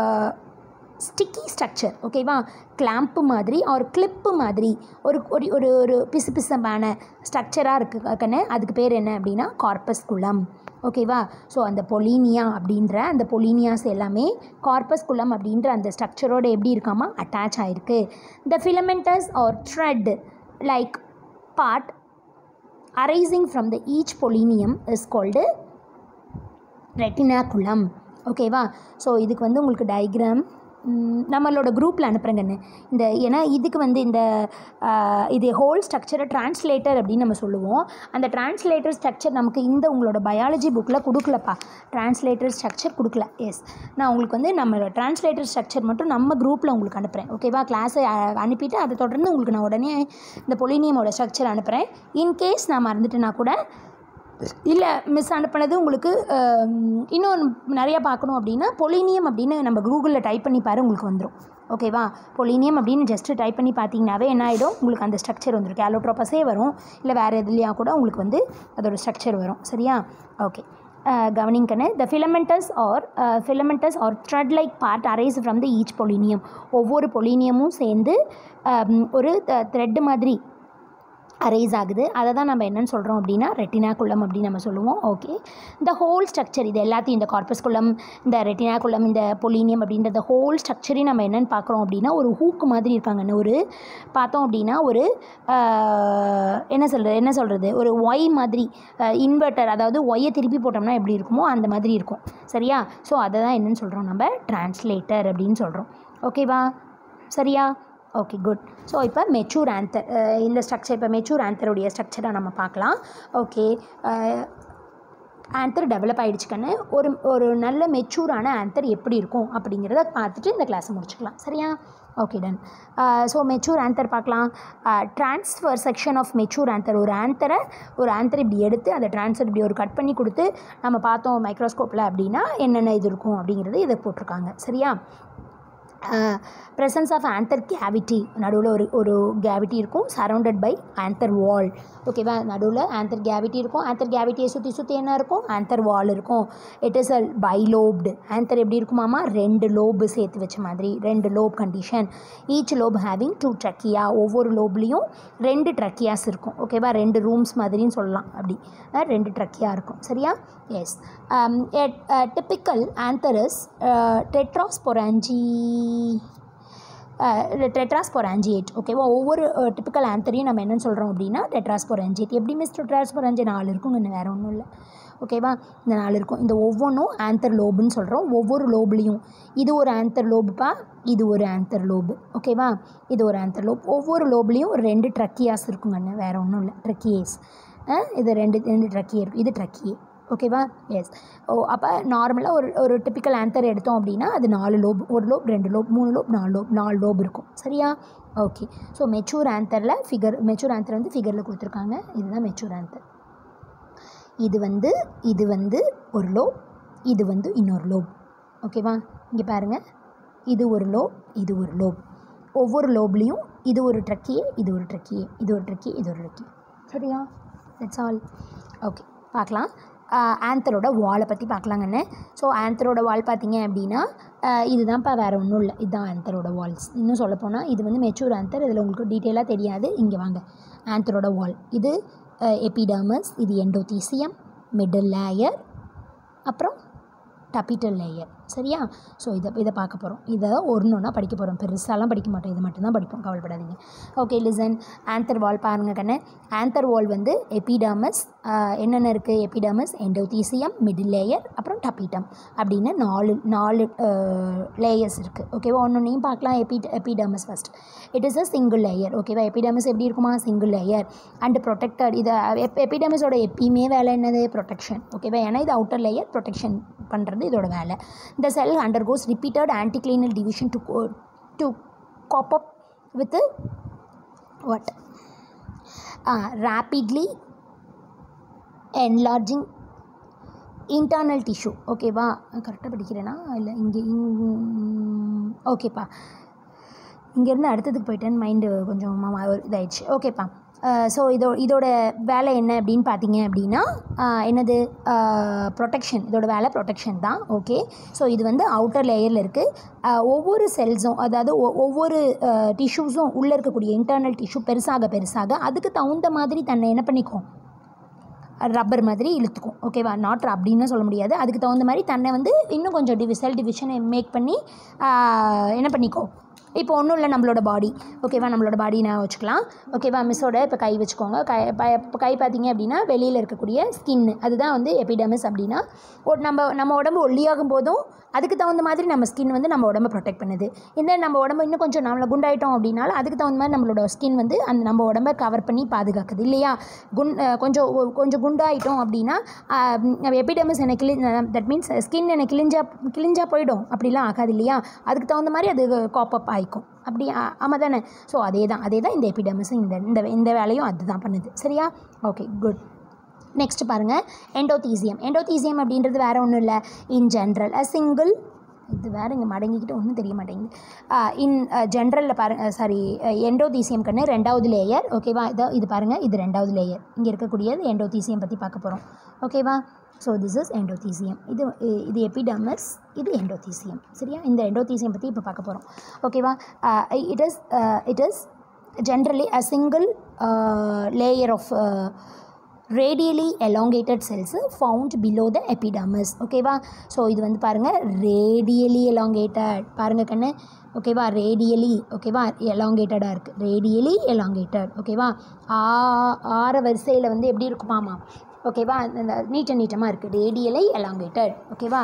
sticky structure ஓகேவா கிளாம்ப்பு மாதிரி ஒரு கிளிப்பு மாதிரி ஒரு ஒரு ஒரு ஒரு பிசு பிசமான ஸ்ட்ரக்சராக இருக்குன்னு அதுக்கு பேர் என்ன அப்படின்னா கார்பஸ் குளம் ஓகேவா ஸோ அந்த பொலீனியா அப்படின்ற அந்த பொலீனியாஸ் எல்லாமே கார்பஸ் குளம் அப்படின்ற அந்த ஸ்ட்ரக்சரோட எப்படி இருக்காமா அட்டாச் ஆகிருக்கு the filamentous or thread like part arising from the each pollinium is called retinaculum ஓகேவா ஸோ இதுக்கு வந்து உங்களுக்கு டயக்ராம் நம்மளோட குரூப்பில் அனுப்புகிறேங்கன்னு இந்த ஏன்னா இதுக்கு வந்து இந்த இது ஹோல் ஸ்ட்ரக்சரை டிரான்ஸ்லேட்டர் அப்படின்னு நம்ம சொல்லுவோம் அந்த டிரான்ஸ்லேட்டர் ஸ்ட்ரக்சர் நமக்கு இந்த உங்களோட பயாலஜி புக்கில் கொடுக்கலப்பா டிரான்ஸ்லேட்டர் ஸ்ட்ரக்சர் கொடுக்கல எஸ் நான் உங்களுக்கு வந்து நம்ம டிரான்ஸ்லேட்டர் ஸ்ட்ரக்சர் மட்டும் நம்ம குரூப்பில் உங்களுக்கு அனுப்புகிறேன் ஓகேவா கிளாஸை அனுப்பிட்டு அதை தொடர்ந்து உங்களுக்கு நான் உடனே இந்த பொலினியமோட ஸ்ட்ரக்சர் அனுப்புகிறேன் இன்கேஸ் நான் மறந்துட்டேன்னா கூட இல்லை மிஸ் அனுப்பினது உங்களுக்கு இன்னும் நிறையா பார்க்கணும் அப்படின்னா பொலினியம் அப்படின்னு நம்ம கூகுளில் டைப் பண்ணி பாரு உங்களுக்கு வந்துடும் ஓகேவா பொலினியம் அப்படின்னு ஜஸ்ட்டு டைப் பண்ணி பார்த்தீங்கன்னாவே என்ன ஆகிடும் உங்களுக்கு அந்த ஸ்ட்ரக்சர் வந்துடும் கேலோட்ரோபஸே வரும் இல்லை வேறு எதுலையா கூட உங்களுக்கு வந்து அதோட ஸ்ட்ரக்சர் வரும் சரியா ஓகே கவனிங்கன்னு the filamentous or filamentous or thread like part arise from the each pollinium ஒவ்வொரு பொலினியமும் சேர்ந்து ஒரு த்ரெட்டு மாதிரி அரைஸ் ஆகுது அதை தான் நம்ம என்னென்னு சொல்கிறோம் அப்படின்னா ரெட்டினா குளம் அப்படின்னு நம்ம சொல்லுவோம் ஓகே இந்த ஹோல் ஸ்ட்ரக்சர் இது எல்லாத்தையும் இந்த கார்பஸ் குளம் இந்த ரெட்டினா குளம் இந்த பொலீனியம் அப்படின்ற ஹோல் ஸ்ட்ரக்சரையும் நம்ம என்னென்னு பார்க்குறோம் அப்படின்னா ஒரு ஹூக்கு மாதிரி இருக்காங்கன்னு ஒரு பார்த்தோம் அப்படின்னா ஒரு என்ன சொல்கிறது என்ன சொல்கிறது ஒரு ஒய் மாதிரி இன்வெர்ட்டர் அதாவது ஒய்யை திருப்பி போட்டோம்னா எப்படி இருக்குமோ அந்த மாதிரி இருக்கும் சரியா ஸோ அதை தான் என்னென்னு சொல்கிறோம் நம்ம டிரான்ஸ்லேட்டர் அப்படின்னு சொல்கிறோம் ஓகேவா சரியா ஓகே குட் ஸோ இப்போ மெச்சூர் ஆன்சர் இந்த ஸ்ட்ரக்சர் இப்போ மெச்சூர் ஆன்சருடைய ஸ்ட்ரக்சரை நம்ம பார்க்கலாம் ஓகே ஆன்சர் டெவலப் ஆகிடுச்சுக்கன்னு ஒரு ஒரு நல்ல மெச்சூரான ஆன்சர் எப்படி இருக்கும் அப்படிங்கிறத பார்த்துட்டு இந்த கிளாஸை முடிச்சுக்கலாம் சரியா okay done so mature anther பார்க்கலாம் transfer section of mature anther ஒரு ஆன்சரை ஒரு ஆன்சர் இப்படி எடுத்து அதை ட்ரான்ஸ்ஃபர் இப்படி ஒரு கட் பண்ணி கொடுத்து நம்ம பார்த்தோம் மைக்ரோஸ்கோப்பில் அப்படின்னா என்னென்ன இது இருக்கும் அப்படிங்கிறது இதை போட்டிருக்காங்க சரியா ப்ரெசன்ஸ் ஆஃப் ஆன்தர் கேவிட்டி நடுவில் ஒரு ஒரு கேவிட்டி இருக்கும் சரௌண்டட் பை ஆன்தர் வால் ஓகேவா நடுவில் ஆன்தர் கேவிட்டி இருக்கும் ஆன்தர் கேவிட்டியை சுற்றி சுற்றி என்ன இருக்கும் ஆன்தர் வால் இருக்கும் it is a bilobed anther எப்படி இருக்குமாமா ரெண்டு லோபு சேர்த்து வச்ச மாதிரி ரெண்டு lobe condition each lobe having two trachea ஒவ்வொரு லோப்லேயும் ரெண்டு ட்ரக்கியாஸ் இருக்கும் ஓகேவா ரெண்டு ரூம்ஸ் மாதிரின்னு சொல்லலாம் அப்படி ரெண்டு ட்ரக்கியா இருக்கும் சரியா எஸ் டிப்பிக்கல் ஆன்தரஸ் டெட்ராஸ்பொராஞ்சி டெட்ராஸ்பொராஞ்சியேட் ஓகேவா ஒவ்வொரு டிப்பிக்கல் ஆன்தரையும் நம்ம என்னென்னு சொல்கிறோம் அப்படின்னா டெட்ராஸ்பொராஞ்சியேட் எப்படி மிஸ் டெட்ராஸ்பொராஞ்சி நாலு இருக்குங்க இன்னும் வேறு ஒன்றும் இல்லை ஓகேவா இந்த நாலு இருக்கும் இந்த ஒவ்வொன்றும் ஆன்தர் லோபுன்னு சொல்கிறோம் ஒவ்வொரு லோப்லேயும் இது ஒரு ஆன்தர் லோபுப்பா இது ஒரு ஆன்தர் லோபு ஓகேவா இது ஒரு ஆன்தர் லோப் ஒவ்வொரு லோப்லேயும் ஒரு ரெண்டு ட்ரக்கியாஸ் இருக்குங்கண்ணு வேறு ஒன்றும் இல்லை ட்ரக்கியேஸ் இது ரெண்டு ரெண்டு ட்ரக்கியே இருக்கும் இது ட்ரக்கியே ஓகேவா எஸ் ஓ அப்போ நார்மலாக ஒரு ஒரு டிப்பிக்கல் ஆன்சர் எடுத்தோம் அப்படின்னா அது நாலு லோப் ஒரு லோப் ரெண்டு லோப் மூணு லோப் நாலு லோப் நாலு லோப் இருக்கும் சரியா ஓகே ஸோ மெச்சூர் ஆன்சரில் ஃபிகர் மெச்சூர் ஆன்சர் வந்து ஃபிகரில் கொடுத்துருக்காங்க இதுதான் மெச்சூர் ஆன்சர் இது வந்து இது வந்து ஒரு லோப் இது வந்து இன்னொரு லோப் ஓகேவா இங்கே பாருங்கள் இது ஒரு லோப் இது ஒரு லோப் ஒவ்வொரு லோப்லேயும் இது ஒரு ட்ரக்கியே இது ஒரு ட்ரக்கியே இது ஒரு ட்ரக்கி இது ஒரு ட்ரக்கி சரியா தட்ஸ் ஆல் ஓகே பார்க்கலாம் ஆன்த்தரோட வாலை பற்றி பார்க்கலாங்கண்ணே ஸோ ஆன்த்தரோட வால் பார்த்தீங்க அப்படின்னா இதுதான்ப்பா வேறு ஒன்றும் இல்லை இதுதான் ஆன்த்தரோட வால்ஸ் இன்னும் சொல்லப்போனால் இது வந்து மெச்சூர் ஆன்த்தர் இதில் உங்களுக்கு டீட்டெயிலாக தெரியாது இங்கே வாங்க ஆன்த்தரோட வால் இது எபிடர்மஸ் இது எண்டோதீசியம் மிடில் லேயர் அப்புறம் டபிட்டல் லேயர் சரியா ஸோ இதை இதை பார்க்க போகிறோம் இதை ஒன்று ஒன்றா படிக்க போகிறோம் பெருசாலாம் படிக்க மாட்டோம் இது மட்டும்தான் படிப்போம் கவலைப்படாதீங்க ஓகே லிசன் ஆந்தர் வால் பாருங்க கண்ணு ஆந்தர் வால் வந்து எபிடாமஸ் என்னென்ன இருக்குது எபிடாமஸ் எண்டோதீசியம் மிடில் லேயர் அப்புறம் டபிட்டம் அப்படின்னு நாலு நாலு லேயர்ஸ் இருக்குது ஓகேவா ஒன்று பார்க்கலாம் எபி epidermis first it is a single layer ஓகேவா எபிடாமஸ் எப்படி இருக்குமா சிங்கிள் லேயர் அண்ட் ப்ரொடெக்டட் இது எபிடாமஸோட எப்பயுமே வேலை என்னது ப்ரொடெக்ஷன் ஓகேவா ஏன்னா இது அவுட்டர் லேயர் ப்ரொடெக்ஷன் பண்ணுறது இதோட வேலை இந்த cell undergoes repeated anticlinal division to to cope up with what rapidly enlarging internal tissue ஓகேவா கரெக்டாக படிக்கிறேன்னா இல்லை இங்கே ஓகேப்பா இங்கேருந்து அடுத்ததுக்கு போயிட்டேன் மைண்டு கொஞ்சம் மாமா ஒரு இதாயிடுச்சு ஓகேப்பா ஸோ இதோ இதோட வேலை என்ன அப்படின்னு பார்த்தீங்க அப்படின்னா ஆஹ் என்னது ப்ரொடெக்ஷன் இதோட வேலை ப்ரொடெக்ஷன் தான் ஓகே ஸோ இது வந்து அவுட்டர் லேயரில் இருக்குது ஒவ்வொரு செல்ஸும் அதாவது ஒ- ஒவ்வொரு டிஷ்யூஸும் உள்ளே இருக்கக்கூடிய இன்டர்னல் டிஷ்யூ பெருசாக பெருசாக அதுக்கு தகுந்த மாதிரி தன்னை என்ன பண்ணிக்கும் ரப்பர் மாதிரி இழுத்துக்கும் ஓகேவா நாட் அப்படின்னு சொல்ல முடியாது அதுக்கு தகுந்த மாதிரி தன்னை வந்து இன்னும் கொஞ்சம் டிவி செல் டிவிஷனை மேக் பண்ணி ஆஹ், என்ன பண்ணிக்கோ இப்போ ஒன்றும் இல்லை நம்மளோட பாடி ஓகேவா நம்மளோட பாடி நான் வச்சுக்கலாம் ஓகேவா மிஸ்ஸோட இப்போ கை வச்சுக்கோங்க கை ப- இப்போ கை பார்த்தீங்க அப்படின்னா வெளியில் இருக்கக்கூடிய ஸ்கின்னு அதுதான் வந்து எபிடமிஸ் அப்படின்னா ஒரு நம்ம நம்ம உடம்பு ஒல்லியாகும் போதும் அதுக்கு தகுந்த மாதிரி நம்ம ஸ்கின் வந்து நம்ம உடம்ப ப்ரொடெக்ட் பண்ணுது இந்த நம்ம உடம்பு இன்னும் கொஞ்சம் நம்மளை குண்டாயிட்டோம் அப்படின்னாலும் அதுக்கு தகுந்த மாதிரி நம்மளோட ஸ்கின் வந்து அந்த நம்ம உடம்ப கவர் பண்ணி பாதுகாக்குது இல்லையா குண் அஹ் கொஞ்சம் ஒ- கொஞ்சம் குண்டாயிட்டோம் அப்படின்னா எபிடமிஸ் எனக்கு கிளி தட் மீன்ஸ் ஸ்கின் எனக்கு கிழிஞ்சா கிழிஞ்சா போயிடும் அப்படிலாம் ஆகாது இல்லையா அதுக்கு தகுந்த மாதிரி அது காப்பப் ஆயிக்கும் அப்படி ஆ- ஆமாம் தானே ஸோ அதே தான் அதே தான் இந்த எபிடமிஸும் இந்த இந்த இந்த வேலையும் அதுதான் பண்ணுது சரியா ஓகே குட் நெக்ஸ்ட் பாருங்கள் எண்டோதீசியம் எண்டோதீசியம் அப்படின்றது வேறு ஒன்றும் இல்லை இன் ஜென்ரல் அ சிங்கிள் இது வேறு இங்கே மடங்கிக்கிட்டு ஒன்றும் தெரிய மாட்டேங்குது இன் ஜென்ரலில் பாருங்க சாரி எண்டோதீசியம் கண்ணு ரெண்டாவது லேயர் ஓகேவா இது இது பாருங்கள் இது ரெண்டாவது லேயர் இங்கே இருக்கக்கூடியது எண்டோதீசியம் பற்றி பார்க்க போகிறோம் ஓகேவா ஸோ திஸ் இஸ் எண்டோதீசியம் இது இ- இது எபிடமஸ் இது எண்டோதீசியம் சரியா இந்த எண்டோதீசியம் பற்றி இப்போ பார்க்க போகிறோம் ஓகேவா it is it is generally a single uh, layer of uh, radially elongated cells found below the epidermis ஓகேவா ஸோ இது வந்து பாருங்கள் radially elongated பாருங்கள் கண்ணு ஓகேவா ரேடியலி ஓகேவா எலாங்கேட்டடாக இருக்குது ரேடியலி எலாங்கேட்டட் ஓகேவா ஆ ஆற வரிசையில் வந்து எப்படி இருக்குமாமா ஓகேவா அந்த நீட்ட நீட்டமாக இருக்குது ரேடியலை எலாங்கேட்டட் ஓகேவா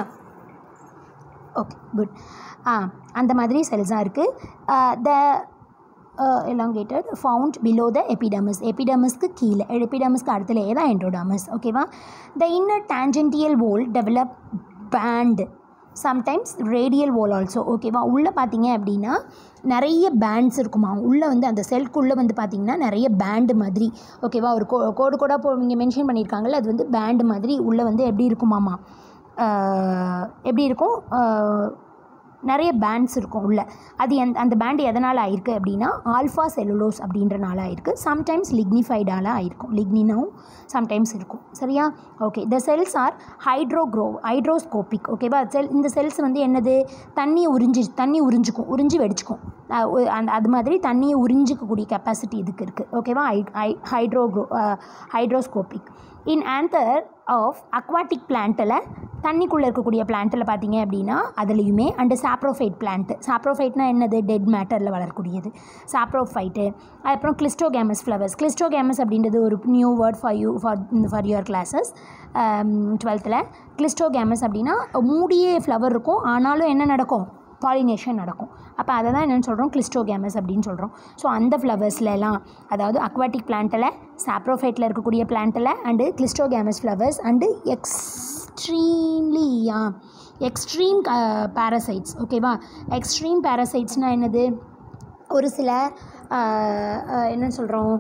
ஓகே குட் ஆ அந்த மாதிரி செல்ஸாக இருக்குது the elongated found below the epidermis எபிடமஸ்க்கு கீழே எபிடமஸ்க்கு அடுத்த லேயர் தான் என்டோடமஸ் ஓகேவா the inner tangential wall develop band sometimes radial wall also ஓகேவா உள்ளே பார்த்தீங்க அப்படின்னா நிறைய பேண்ட்ஸ் இருக்குமா உள்ளே வந்து அந்த செல்குள்ளே வந்து பார்த்தீங்கன்னா நிறைய பேண்டு மாதிரி ஓகேவா ஒரு கோ கோடு கோடாக போ இங்கே மென்ஷன் பண்ணியிருக்காங்கல்ல அது வந்து பேண்டு மாதிரி உள்ளே வந்து எப்படி இருக்குமாமா ஆஹ் எப்படி இருக்கும் ஆஹ் நிறைய பேண்ட்ஸ் இருக்கும் உள்ள அது எந்த அந்த பேண்ட் எதனால் ஆயிருக்கு அப்படின்னா ஆல்ஃபா செல்லுலோஸ் அப்படின்றனால ஆயிருக்கு சம்டைம்ஸ் லிக்னிஃபைடால் ஆயிருக்கும் லிக்னினும் சம்டைம்ஸ் இருக்கும் சரியா ஓகே த செல்ஸ் ஆர் ஹைட்ரோக்ரோ ஹைட்ரோஸ்கோபிக் ஓகேவா செல் இந்த செல்ஸ் வந்து என்னது தண்ணியை உறிஞ்சி தண்ணி உறிஞ்சிக்கும் உறிஞ்சி வெடிச்சுக்கும் அஹ் ஒ- அந்த அது மாதிரி தண்ணியை உறிஞ்சிக்கக்கூடிய கெப்பாசிட்டி இதுக்கு இருக்குது ஓகேவா ஹை ஹைட்ரோக்ரோ hygroscopic in anther of aquatic பிளான்ட்டில் தண்ணிக்குள்ளே இருக்கக்கூடிய பிளான்ட்டில் பார்த்தீங்க அப்படின்னா அதுலேயுமே அண்டு சாப்ரோஃபைட் பிளான்ட் சாப்ரோஃபைட்னா என்னது டெட் மேட்டரில் வளரக்கூடியது சாப்ரோஃபைட்டு அப்புறம் கிளிஸ்டோகேமஸ் ஃப்ளவர்ஸ் கிளிஸ்டோகேமஸ் அப்படின்றது ஒரு new word for you for for your classes டுவெல்த்தில் கிளிஸ்டோகேமஸ் அப்படின்னா மூடியே ஃப்ளவர் இருக்கும் ஆனாலும் என்ன நடக்கும் பாலினேஷன் நடக்கும் அப்போ அதை தான் என்னென்னு சொல்கிறோம் கிளிஸ்டோகேமஸ் அப்படின்னு சொல்கிறோம் ஸோ அந்த ஃப்ளவர்ஸ்ல எல்லாம் அதாவது அக்வாட்டிக் பிளான்ட்டில் சாப்ரோஃபைட்டில் இருக்கக்கூடிய பிளான்ட்டில் and cleistogamous flowers and extremely extreme parasites ஓகேவா எக்ஸ்ட்ரீம் பேரசைட்ஸ்னால் என்னது ஒரு சில ஆஹ், ஆஹ், என்ன சொல்கிறோம்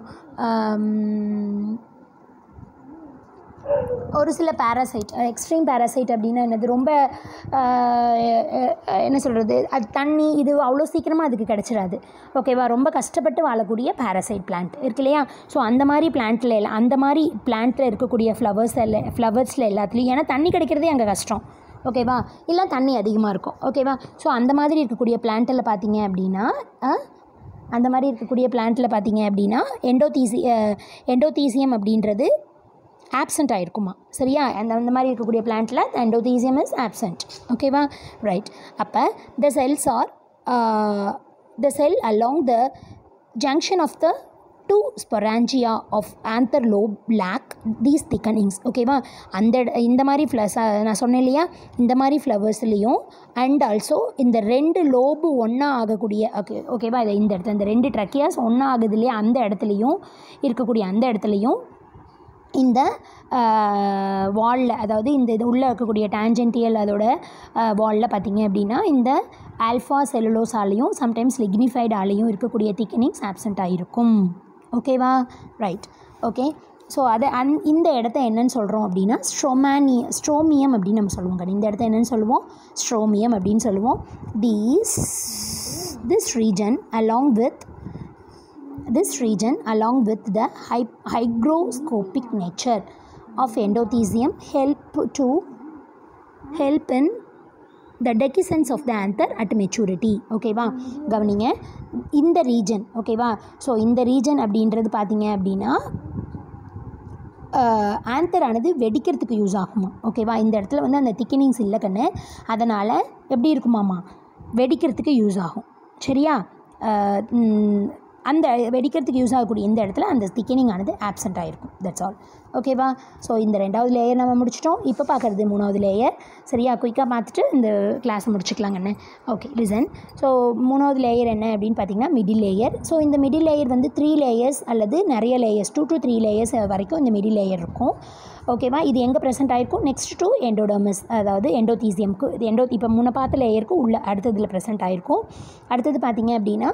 ஒரு சில பேராசைட் எக்ஸ்ட்ரீம் பேராசைட் அப்படின்னா என்னது ரொம்ப ஆஹ், அஹ், என்ன சொல்கிறது அது தண்ணி இது அவ்வளோ சீக்கிரமாக அதுக்கு கிடச்சிடாது ஓகேவா ரொம்ப கஷ்டப்பட்டு வாழக்கூடிய பேராசைட் பிளான்ட் இருக்கு இல்லையா ஸோ அந்த மாதிரி பிளான்ட்டில் எல்லாம் அந்த மாதிரி பிளான்ட்டில் இருக்கக்கூடிய ஃப்ளவர்ஸ் எல்லாம் ஃப்ளவர்ஸில் எல்லாத்துலேயும் ஏன்னா தண்ணி கிடைக்கிறதே அங்கே கஷ்டம் ஓகேவா இல்லை தண்ணி அதிகமாக இருக்கும் ஓகேவா ஸோ அந்த மாதிரி இருக்கக்கூடிய பிளான்ட்டில் பார்த்தீங்க அப்படின்னா ஆஹ், அந்த மாதிரி இருக்கக்கூடிய பிளான்ட்டில் பார்த்தீங்க அப்படின்னா எண்டோதீசி எண்டோதீசியம் அப்படின்றது ஆப்சண்ட் ஆகிருக்குமா சரியா அந்த அந்த மாதிரி இருக்கக்கூடிய பிளான்ட்டில் எண்டோதீசியம் இஸ் ஆப்சண்ட் ஓகேவா ரைட் அப்போ the cells are the cell along the junction of the two sporangia of anther lobe lack these thickenings ஓகேவா அந்த இட- இந்த மாதிரி ஃப்ளஸ் நான் சொன்னேன் இல்லையா இந்த மாதிரி ஃப்ளவர்ஸ்லேயும் அண்ட் ஆல்சோ இந்த ரெண்டு லோபு ஒன்றா ஆகக்கூடிய ஓகே ஓகேவா இது இந்த இடத்துல இந்த ரெண்டு ட்ரக்கியாஸ் ஒன்றா ஆகுது இல்லையா அந்த இடத்துலையும் இருக்கக்கூடிய அந்த இடத்துலையும் இந்த வாலில் அதாவது இந்த இது உள்ளே இருக்கக்கூடிய டேஞ்சென்டியல் அதோட வாலில் பார்த்தீங்க அப்படின்னா இந்த ஆல்ஃபா செல்லுலோஸாலையும் சம்டைம்ஸ் லிக்னிஃபைடாலையும் இருக்கக்கூடிய திக்கனிங்ஸ் ஆப்சண்ட்டாக இருக்கும் ஓகேவா ரைட் ஓகே ஸோ அதை அந் இந்த இடத்த என்னன்னு சொல்கிறோம் அப்படின்னா ஸ்ட்ரோமானி ஸ்ட்ரோமியம் அப்படின்னு நம்ம சொல்லுவோம் கண்ணு. இந்த இடத்த என்னன்னு சொல்லுவோம் ஸ்ட்ரோமியம் அப்படின்னு சொல்லுவோம் these this region along with this region along with the hy- hygroscopic nature of endothelium help to help in the dehiscence of the anther at maturity ஓகேவா கவனிங்க இந்த ரீஜன் ஓகேவா ஸோ இந்த ரீஜன் அப்படின்றது பார்த்தீங்க அப்படின்னா ஆன்சர் ஆனது வெடிக்கிறதுக்கு யூஸ் ஆகுமா ஓகேவா இந்த இடத்துல வந்து அந்த திக்கனிங்ஸ் இல்லை கண்ணு அதனால் எப்படி இருக்குமாமா வெடிக்கிறதுக்கு யூஸ் ஆகும் சரியா அஹ், ம், அந்த வெடிக்கிறதுக்கு யூஸ் ஆகக்கூடிய இந்த இடத்துல அந்த திக்கனிங் ஆனது ஆப்சண்ட் ஆகிருக்கும் தட்ஸ் ஆல் ஓகேவா ஸோ இந்த ரெண்டாவது லேயர் நம்ம முடிச்சிட்டோம் இப்போ பார்க்குறது மூணாவது லேயர் சரியா குயிக்காக பார்த்துட்டு இந்த கிளாஸ் முடிச்சுக்கலாங்கண்ணே ஓகே லிசன் ஸோ மூணாவது லேயர் என்ன அப்படின்னு பார்த்தீங்கன்னா மிடில் லேயர் ஸோ இந்த மிடில் லேயர் வந்து த்ரீ லேயர்ஸ் அல்லது நிறைய layers two to three layers வரைக்கும் இந்த மிடில் லேயர் இருக்கும் ஓகேவா இது எங்கே ப்ரெசென்ட் ஆயிருக்கும் நெக்ஸ்ட் டு எண்டோடர்மஸ் அதாவது எண்டோதீசியம்க்கு இது எண்டோ இப்போ முன்ன பார்த்த லேயருக்கு உள்ள அடுத்ததில் ப்ரெசென்ட் ஆயிருக்கும் அடுத்தது பார்த்தீங்க அப்படின்னா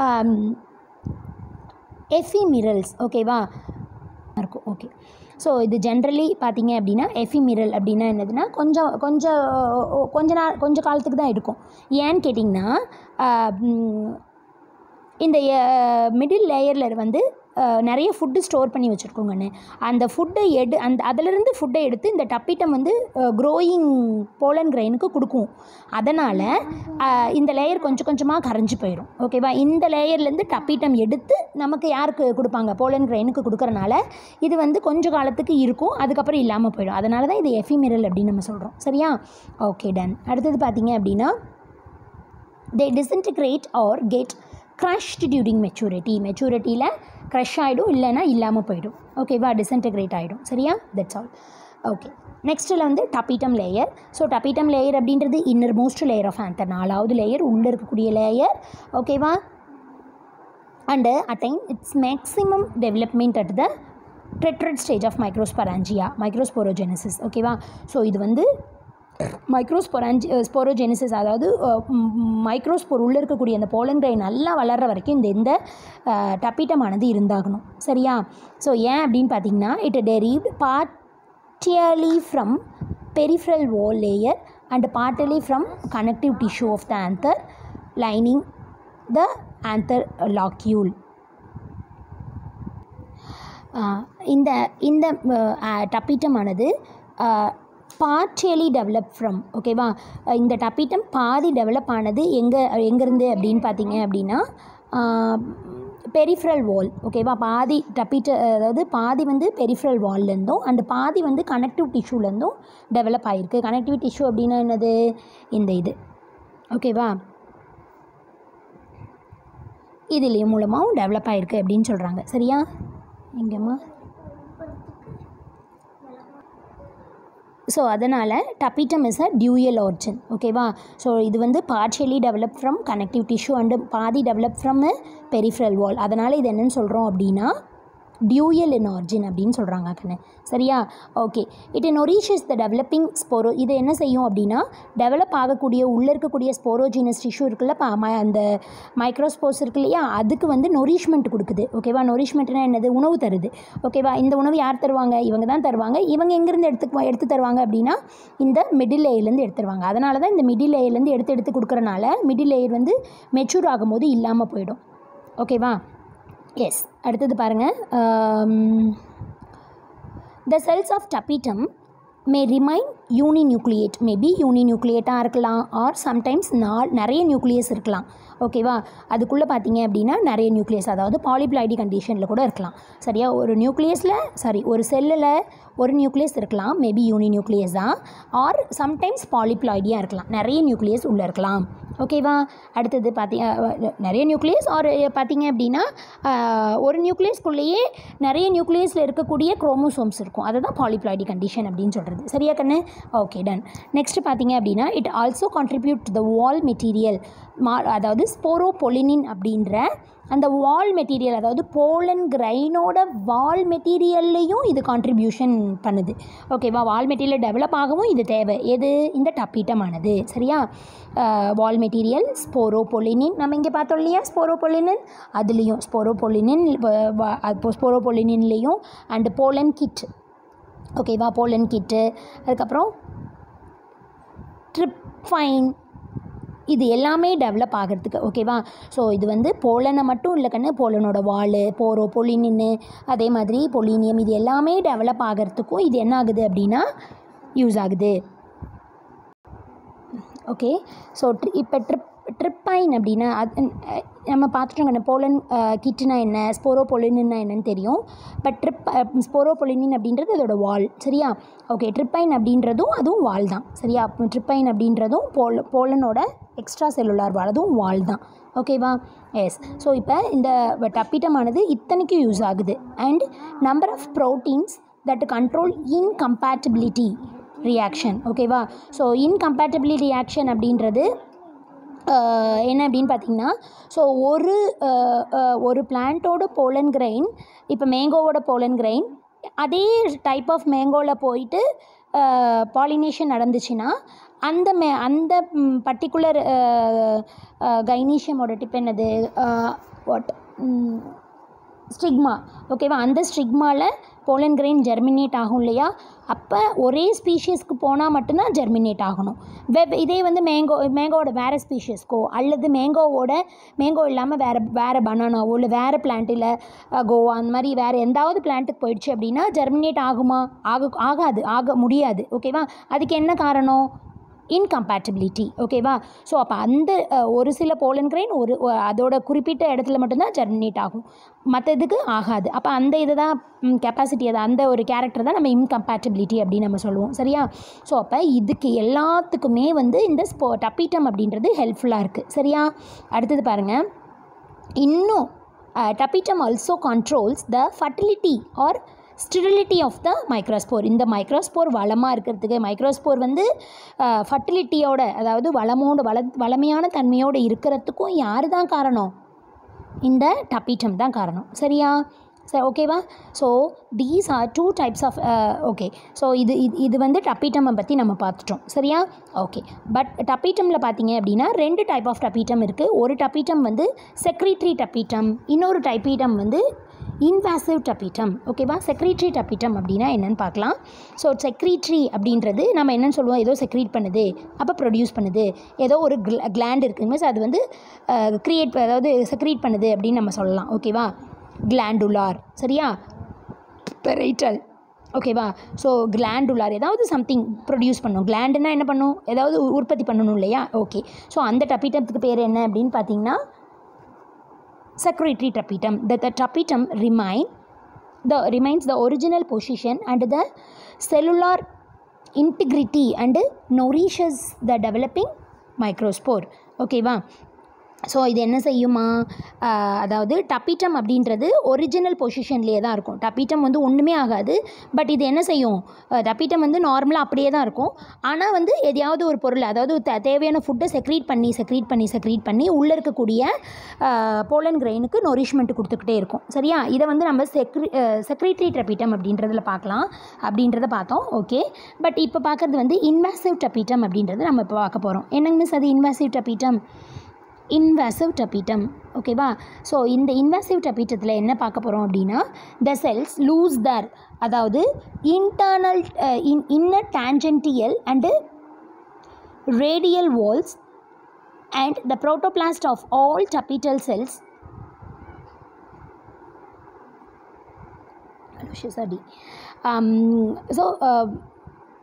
எஃபிமிரல்ஸ் ஓகேவா இருக்கும் ஓகே ஸோ இது ஜென்ரலி பார்த்தீங்க அப்படின்னா எஃபிமிரல் அப்படின்னா என்னதுன்னா கொஞ்சம் கொஞ்சம் கொஞ்ச நாள் கொஞ்ச காலத்துக்கு தான் இருக்கும் ஏன்னு கேட்டிங்கன்னா ஆஹ், ம், இந்த மிடில் லேயரில் வந்து அஹ், நிறைய ஃபுட்டு ஸ்டோர் பண்ணி வச்சுருக்கோங்கண்ணே அந்த ஃபுட்டை எடு அந்த அதிலிருந்து ஃபுட்டை எடுத்து இந்த டப்பிட்டம் வந்து க்ரோயிங் போலன் கிரெயினுக்கு கொடுக்கும் அதனால் இந்த லேயர் கொஞ்சம் கொஞ்சமாக கரைஞ்சு போயிடும் ஓகேவா இந்த லேயர்லேருந்து டப்பிட்டம் எடுத்து நமக்கு யாருக்கு கொடுப்பாங்க போலன் கிரெயினுக்கு கொடுக்கறனால இது வந்து கொஞ்ச காலத்துக்கு இருக்கும் அதுக்கப்புறம் இல்லாமல் போயிடும் அதனால தான் இது எஃபிமிரல் அப்படின்னு நம்ம சொல்கிறோம் சரியா ஓகே டன் அடுத்தது பார்த்தீங்க அப்படின்னா they disintegrate or get crushed during maturity மெச்சூரிட்டியில் க்ரஷ் ஆகிடும் இல்லைன்னா இல்லாமல் போயிடும் ஓகேவா டிசன்டிகிரேட் ஆகிடும் சரியா தட்ஸ் ஆல் ஓகே நெக்ஸ்ட்டில் வந்து tapetum layer so tapetum layer அப்படின்றது inner most layer of anther நாலாவது லேயர் உள்ளே இருக்கக்கூடிய லேயர் ஓகேவா and attain its maximum development at the tetrad stage of microsporangia microsporogenesis ஓகேவா ஸோ இது வந்து மைக்ரோஸ்பொராஞ்சி ஸ்போரோஜெனிசிஸ் அதாவது மைக்ரோஸ்போர் உள்ளே இருக்கக்கூடிய அந்த போலன்கிரை நல்லா வளர்கிற வரைக்கும் இந்த இந்த டப்பிட்டமானது இருந்தாகணும் சரியா ஸோ ஏன் அப்படின்னு பார்த்தீங்கன்னா it derived partially from peripheral wall layer and partly from connective tissue of the anther lining the anther locule ah இந்த இந்த டப்பிட்டமானது பார்ட்டியலி டெவலப் ஃப்ரம் ஓகேவா அஹ் இந்த டப்பிட்டம் பாதி டெவலப் ஆனது எங்கே எங்கேருந்து அப்படின்னு பார்த்தீங்க அப்படின்னா பெரிஃபரல் வால் ஓகேவா பாதி டப்பிட்ட அதாவது பாதி வந்து பெரிஃபரல் வால்லேருந்தும் அண்ட் பாதி வந்து கனெக்டிவ் டிஷ்யூலேருந்தும் டெவலப் ஆகிருக்கு கனெக்டிவ் டிஷ்யூ அப்படின்னா என்னது இந்த இது ஓகேவா இதுலேயும் மூலமாகவும் டெவலப் ஆகிருக்கு அப்படின்னு சொல்கிறாங்க சரியா எங்கம்மா ஸோ அதனால் tapetum is a dual origin ஓகேவா ஸோ இது வந்து partially develop from connective tissue and பாதி டெவலப் ஃப்ரம் பெரிஃபரல் வால் அதனால் இது என்னன்னு சொல்கிறோம் அப்படின்னா டியூயல் இன் ஆர்ஜின் அப்படின்னு சொல்கிறாங்க கண்ணு சரியா okay it nourishes the developing ஸ்போரோ இது என்ன செய்யும் அப்படின்னா டெவலப் ஆகக்கூடிய உள்ளே இருக்கக்கூடிய ஸ்போரோஜினஸ் டிஷ்யூ இருக்குல்ல பா ம- அந்த மைக்ரோஸ்போர்ஸ் இருக்கு இல்லையா அதுக்கு வந்து நொரிஷ்மெண்ட் கொடுக்குது ஓகேவா நொரிஷ்மெண்ட்னா என்னது உணவு தருது ஓகேவா இந்த உணவு யார் தருவாங்க இவங்க தான் தருவாங்க இவங்க எங்கேருந்து எடுத்து எடுத்து தருவாங்க அப்படின்னா இந்த மிடில் லேயர்லேருந்து எடுத்து தருவாங்க அதனால தான் இந்த மிடில் லேயர்லேருந்து எடுத்து எடுத்து கொடுக்குறனால மிடில் லேயர் வந்து மெச்சூர் ஆகும்போது இல்லாமல் போயிடும் ஓகேவா எஸ் அடுத்தது பாருங்கள் the cells of tapetum may remain uninucleate maybe யூனி நியூக்ளியேட்டாக இருக்கலாம் ஆர் சம்டைம்ஸ் நா நிறைய நியூக்ளியஸ் இருக்கலாம் ஓகேவா அதுக்குள்ளே பார்த்தீங்க அப்படின்னா நிறைய நியூக்ளியஸ் அதாவது பாலிப்ளாய்டி கண்டிஷனில் கூட இருக்கலாம் சரியா ஒரு நியூக்ளியஸில் சாரி ஒரு செல்லில் ஒரு நியூக்ளியஸ் இருக்கலாம் மேபி யூனி நியூக்ளியஸ் தான் ஆர் சம்டைம்ஸ் பாலிப்ளாய்டியாக இருக்கலாம் நிறைய நியூக்ளியஸ் உள்ளே இருக்கலாம் ஓகேவா அடுத்தது பார்த்தி நிறைய நியூக்ளியஸ் ஆர் பார்த்தீங்க அப்படின்னா அஹ், ஒரு நியூக்ளியஸ்குள்ளேயே நிறைய நியூக்ளியஸில் இருக்கக்கூடிய குரோமோசோம்ஸ் இருக்கும் அதை தான் பாலிப்ளாய்டி கண்டிஷன் அப்படின்னு சொல்கிறது சரியா கண்ணு ஓகே டன் நெக்ஸ்ட் பார்த்தீங்க அப்படின்னா it also contribute to the wall material மா அதாவது ஸ்போரோபொலினின் அப்படின்ற அந்த வால் மெட்டீரியல் அதாவது போலன் கிரைனோட வால் மெட்டீரியல்லையும் இது கான்ட்ரிபியூஷன் பண்ணுது ஓகேவா வால் மெட்டீரியல் டெவலப் ஆகவும் இது தேவை எது இந்த டப்பீட்டமானது சரியா வால் மெட்டீரியல் ஸ்போரோபொலினின் நம்ம இங்கே பார்த்தோம் இல்லையா ஸ்போரோபொலினின் அதுலேயும் ஸ்போரோபொலினின் ஸ்போரோபொலினின்லேயும் அண்டு போலன் கிட் ஓகேவா போலன் கிட்டு அதுக்கப்புறம் ட்ரிப்ஃபைன் இது எல்லாமே டெவலப் ஆகிறதுக்கு ஓகேவா ஸோ இது வந்து போலனை மட்டும் இல்லை கண்ணு போலனோட வால் போரோ பொலினின்னு அதே மாதிரி பொலினியம் இது எல்லாமே டெவலப் ஆகிறதுக்கும் இது என்ன ஆகுது அப்படின்னா யூஸ் ஆகுது ஓகே ஸோ இப்போ ட்ரிப் ட்ரிப்பைன் அப்படின்னா அது அஹ், நம்ம பார்த்துட்டோங்க போலன் கிட்டுனா என்ன ஸ்போரோபொலினா என்னன்னு தெரியும் பட் ட்ரிப் ஸ்போரோபொலினின் அப்படின்றது அதோட வால் சரியா ஓகே ட்ரிப்பைன் அப்படின்றதும் அதுவும் வால் தான் சரியா ட்ரிப்பைன் அப்படின்றதும் போல போலனோட எக்ஸ்ட்ரா செல்லுலார் வால் அதுவும் வால் தான் ஓகேவா எஸ் ஸோ இப்போ இந்த டப்பிட்டமானது இத்தனைக்கும் யூஸ் ஆகுது and number of proteins that control incompatibility reaction ஓகேவா ஸோ இன்கம்பேட்டபிலிட்டி ரியாக்ஷன் அப்படின்றது ஆஹ் என்ன அப்படின்னு பார்த்தீங்கன்னா ஸோ ஒரு ஆஹ் ஆஹ் ஒரு பிளான்ட்டோட போலன் கிரைன் இப்போ மேங்கோவோட போலன் கிரைன் அதே டைப் ஆஃப் மேங்கோவில் போயிட்டு பாலினேஷன் நடந்துச்சுன்னா அந்த மே அந்த பர்டிகுலர் கைனீஷியமோட டிப் என்னது வாட் ஸ்டிக்மா ஓகேவா அந்த ஸ்டிக்மாவில் போலன் கிரெயின் ஜெர்மினேட் ஆகும் இல்லையா அப்போ ஒரே ஸ்பீஷீஸ்க்கு போனால் மட்டும்தான் ஜெர்மினேட் ஆகணும் வெ இதே வந்து மேங்கோ மேங்கோவோட வேறு ஸ்பீஷீஸ்க்கோ அல்லது மேங்கோவோட மேங்கோ இல்லாமல் வேறு வேறு பனானாவோ இல்லை வேறு பிளான்ட் இல்லை கோவா அந்த மாதிரி வேறு எந்தாவது பிளான்ட்டுக்கு போயிடுச்சு அப்படின்னா ஜெர்மினேட் ஆகுமா ஆக ஆகாது ஆக முடியாது ஓகேவா அதுக்கு என்ன காரணம் இன்கம்பேட்டபிலிட்டி ஓகேவா ஸோ அப்போ அந்த அஹ், ஒரு சில போலன் கிரைன் ஒரு ஒ- அதோட குறிப்பிட்ட இடத்துல மட்டும்தான் ஜெர்மினேட் ஆகும் மற்றதுக்கு ஆகாது அப்போ அந்த இதை தான் கெப்பாசிட்டி அதை அந்த ஒரு கேரக்டர் தான் நம்ம இன்கம்பேட்டபிலிட்டி அப்படின்னு நம்ம சொல்லுவோம் சரியா ஸோ அப்போ இதுக்கு எல்லாத்துக்குமே வந்து இந்த ஸ்போ டப்பீட்டம் அப்படின்றது ஹெல்ப்ஃபுல்லாக இருக்குது சரியா அடுத்தது பாருங்கள் இன்னும் tapetum also controls the fertility or sterility of the microspore இந்த மைக்ரோஸ்போர் வளமாக இருக்கிறதுக்கு மைக்ரோஸ்போர் வந்து ஃபர்டிலிட்டியோட அதாவது வளமோட வள வளமையான தன்மையோடு இருக்கிறதுக்கும் யார் தான் காரணம் இந்த டப்பீட்டம் தான் காரணம் சரியா சரி ஓகேவா so these are two types of okay so இது இது இது வந்து டப்பீட்டமை பற்றி நம்ம பார்த்துட்டோம் சரியா ஓகே பட் டப்பீட்டமில் பார்த்தீங்க அப்படின்னா ரெண்டு டைப் ஆஃப் டப்பீட்டம் இருக்குது ஒரு டப்பீட்டம் வந்து செக்ரிட்ரி டப்பீட்டம் இன்னொரு டப்பீட்டம் வந்து இன்வாசிவ் டப்பீட்டம் ஓகேவா செக்ரிட்ரி டப்பீட்டம் அப்படின்னா என்னன்னு பார்க்கலாம் ஸோ செக்ரிட்ரி அப்படின்றது நம்ம என்னன்னு சொல்லுவோம் ஏதோ செக்ரீட் பண்ணுது அப்போ ப்ரொடியூஸ் பண்ணுது ஏதோ ஒரு கிளாண்ட் இருக்குது மீன்ஸ் அது வந்து க்ரியேட் அதாவது செக்ரீட் பண்ணுது அப்படின்னு நம்ம சொல்லலாம் ஓகேவா கிளாண்டுலார் சரியா பெரைட்டல் ஓகேவா ஸோ கிளாண்டுலார் ஏதாவது சம்திங் ப்ரொடியூஸ் பண்ணும் கிளாண்டுனா என்ன பண்ணும் ஏதாவது உ- உற்பத்தி பண்ணணும் இல்லையா ஓகே ஸோ அந்த டப்பீட்டத்துக்கு பேர் என்ன அப்படின்னு பார்த்தீங்கன்னா secretory tapetum that the tapetum remain the remains the original position and the cellular integrity and nourishes the developing microspore ஓகேவா ஸோ இது என்ன செய்யுமா ஆஹ் அதாவது டப்பிட்டம் அப்படின்றது ஒரிஜினல் பொசிஷன்லேயே தான் இருக்கும் டப்பிட்டம் வந்து ஒன்றுமே ஆகாது பட் இது என்ன செய்யும் டப்பிட்டம் வந்து நார்மலாக அப்படியே தான் இருக்கும் ஆனால் வந்து எதையாவது ஒரு பொருள் அதாவது த- தேவையான ஃபுட்டை செக்ரீட் பண்ணி செக்ரீட் பண்ணி செக்ரீட் பண்ணி உள்ளே இருக்கக்கூடிய போலன் கிரெயினுக்கு நொரிஷ்மெண்ட் கொடுத்துக்கிட்டே இருக்கும் சரியா இதை வந்து நம்ம செக்ரி செக்ரிட்ரி டப்பிட்டம் அப்படின்றதுல பார்க்கலாம் அப்படின்றத பார்த்தோம் ஓகே பட் இப்போ பார்க்குறது வந்து இன்வாசிவ் டப்பிட்டம் அப்படின்றது நம்ம இப்போ பார்க்க போகிறோம் என்னங்க மிஸ் அது இன்வாசிவ் டப்பிட்டம் இன்வாசிவ் டப்பீட்டம் ஓகேவா ஸோ இந்த இன்வாசிவ் டப்பீட்டத்தில் என்ன பார்க்க போகிறோம் அப்படின்னா த செல்ஸ் லூஸ் தர் அதாவது internal in inner tangential and radial walls and the protoplasm of all tapetal cells Lucius D. Um, so, uh,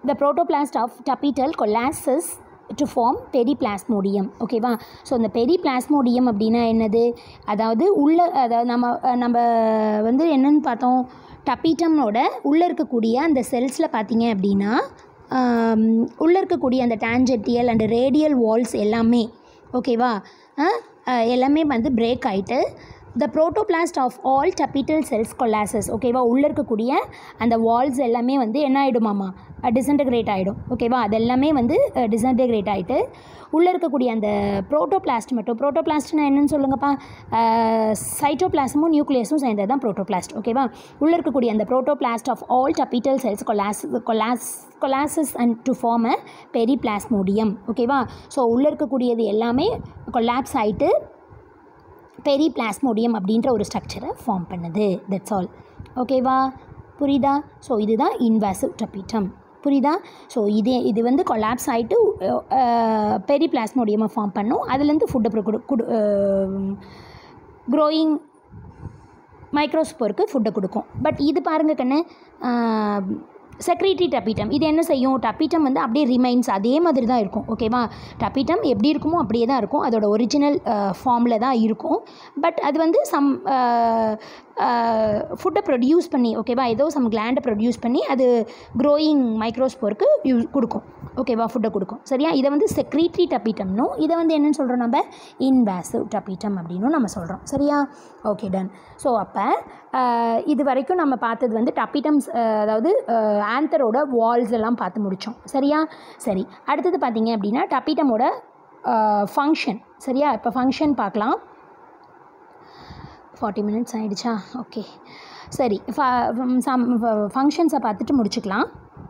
the protoplasm of tapetal coalesces to form periplasmodium ஓகேவா so இந்த பெரிபிளாஸ்மோடியம் அப்படின்னா என்னது அதாவது உள்ள அதாவது நம்ம அஹ், நம்ம வந்து என்னன்னு பார்த்தோம் டப்பீட்டமோட உள்ளே இருக்கக்கூடிய அந்த செல்ஸில் பார்த்தீங்க அப்படின்னா உள்ளே இருக்கக்கூடிய அந்த டேஞ்சட்டியல் அண்ட் ரேடியல் வால்ஸ் எல்லாமே ஓகேவா அஹ், அஹ், எல்லாமே வந்து பிரேக் ஆகிட்டு the protoplast of all tapetal cells coalesces ஓகேவா உள்ளே இருக்கக்கூடிய அந்த வால்ஸ் எல்லாமே வந்து என்ன ஆகிடுமாமா டிசன்டகிரேட் ஆகிடும் ஓகேவா அது எல்லாமே வந்து டிசன்டகிரேட் ஆகிட்டு உள்ளே இருக்கக்கூடிய அந்த ப்ரோட்டோபிளாஸ்ட் மட்டும் ப்ரோட்டோபிளாஸ்ட்னா என்னன்னு சொல்லுங்கப்பா சைட்டோபிளாசமும் நியூக்ளியஸும் சேர்ந்தது தான் ப்ரோட்டோபிளாஸ்ட் ஓகேவா உள்ளே இருக்கக்கூடிய அந்த protoplast of all tapetal cells coalesce coalesce coalesces and to form a periplasmodium ஓகேவா ஸோ உள்ளே இருக்கக்கூடியது எல்லாமே கொலாப்ஸ் ஆகிட்டு பெரிபிளாஸ்மோடியம் அப்படின்ற ஒரு ஸ்ட்ரக்சரை ஃபார்ம் பண்ணுது தட்ஸ் ஆல் ஓகேவா புரியுதா ஸோ இதுதான் இன்வாசிவ் டப்பீட்டம் புரியுதா ஸோ இது இது வந்து கொலாப்ஸ் ஆகிட்டு பெரிபிளாஸ்மோடியமாக ஃபார்ம் பண்ணும் அதுலேருந்து ஃபுட்டை கொடு கொடு க்ரோயிங் மைக்ரோஸ்போருக்கு ஃபுட்டை கொடுக்கும் பட் இது பாருங்க கண்ணு செக்ரிட்டரி டப்பீட்டம் இது என்ன செய்யும் டப்பீட்டம் வந்து அப்படியே ரிமைன்ஸ் அதே மாதிரி தான் இருக்கும் ஓகேவா டப்பீட்டம் எப்படி இருக்குமோ அப்படியே தான் இருக்கும் அதோட ஒரிஜினல் ஃபார்மில் தான் இருக்கும் பட் அது வந்து சம் ஃபுட்டை ப்ரொடியூஸ் பண்ணி ஓகேவா ஏதோ சம் கிளாண்டை ப்ரொடியூஸ் பண்ணி அது க்ரோயிங் மைக்ரோஸ்போருக்கு யூ கொடுக்கும் ஓகேவா ஃபுட்டை கொடுக்கும் சரியா இதை வந்து செக்ரிட்டரி டப்பீட்டம்னும் இதை வந்து என்னன்னு சொல்கிறோம் நம்ம இன்வாசிவ் டப்பீட்டம் அப்படின்னும் நம்ம சொல்கிறோம் சரியா ஓகே டன் ஸோ அப்போ இது வரைக்கும் நம்ம பார்த்தது வந்து டப்பிட்டம்ஸ் அதாவது ஆன்தரோட வால்ஸ் எல்லாம் பார்த்து முடித்தோம் சரியா சரி அடுத்தது பார்த்தீங்க அப்படின்னா டப்பிட்டமோட ஃபங்க்ஷன் சரியா இப்போ ஃபங்க்ஷன் பார்க்கலாம் ஃபார்ட்டி மினிட்ஸ் ஆகிடுச்சா ஓகே சரி சம் ஃபங்க்ஷன்ஸை பார்த்துட்டு முடிச்சுக்கலாம்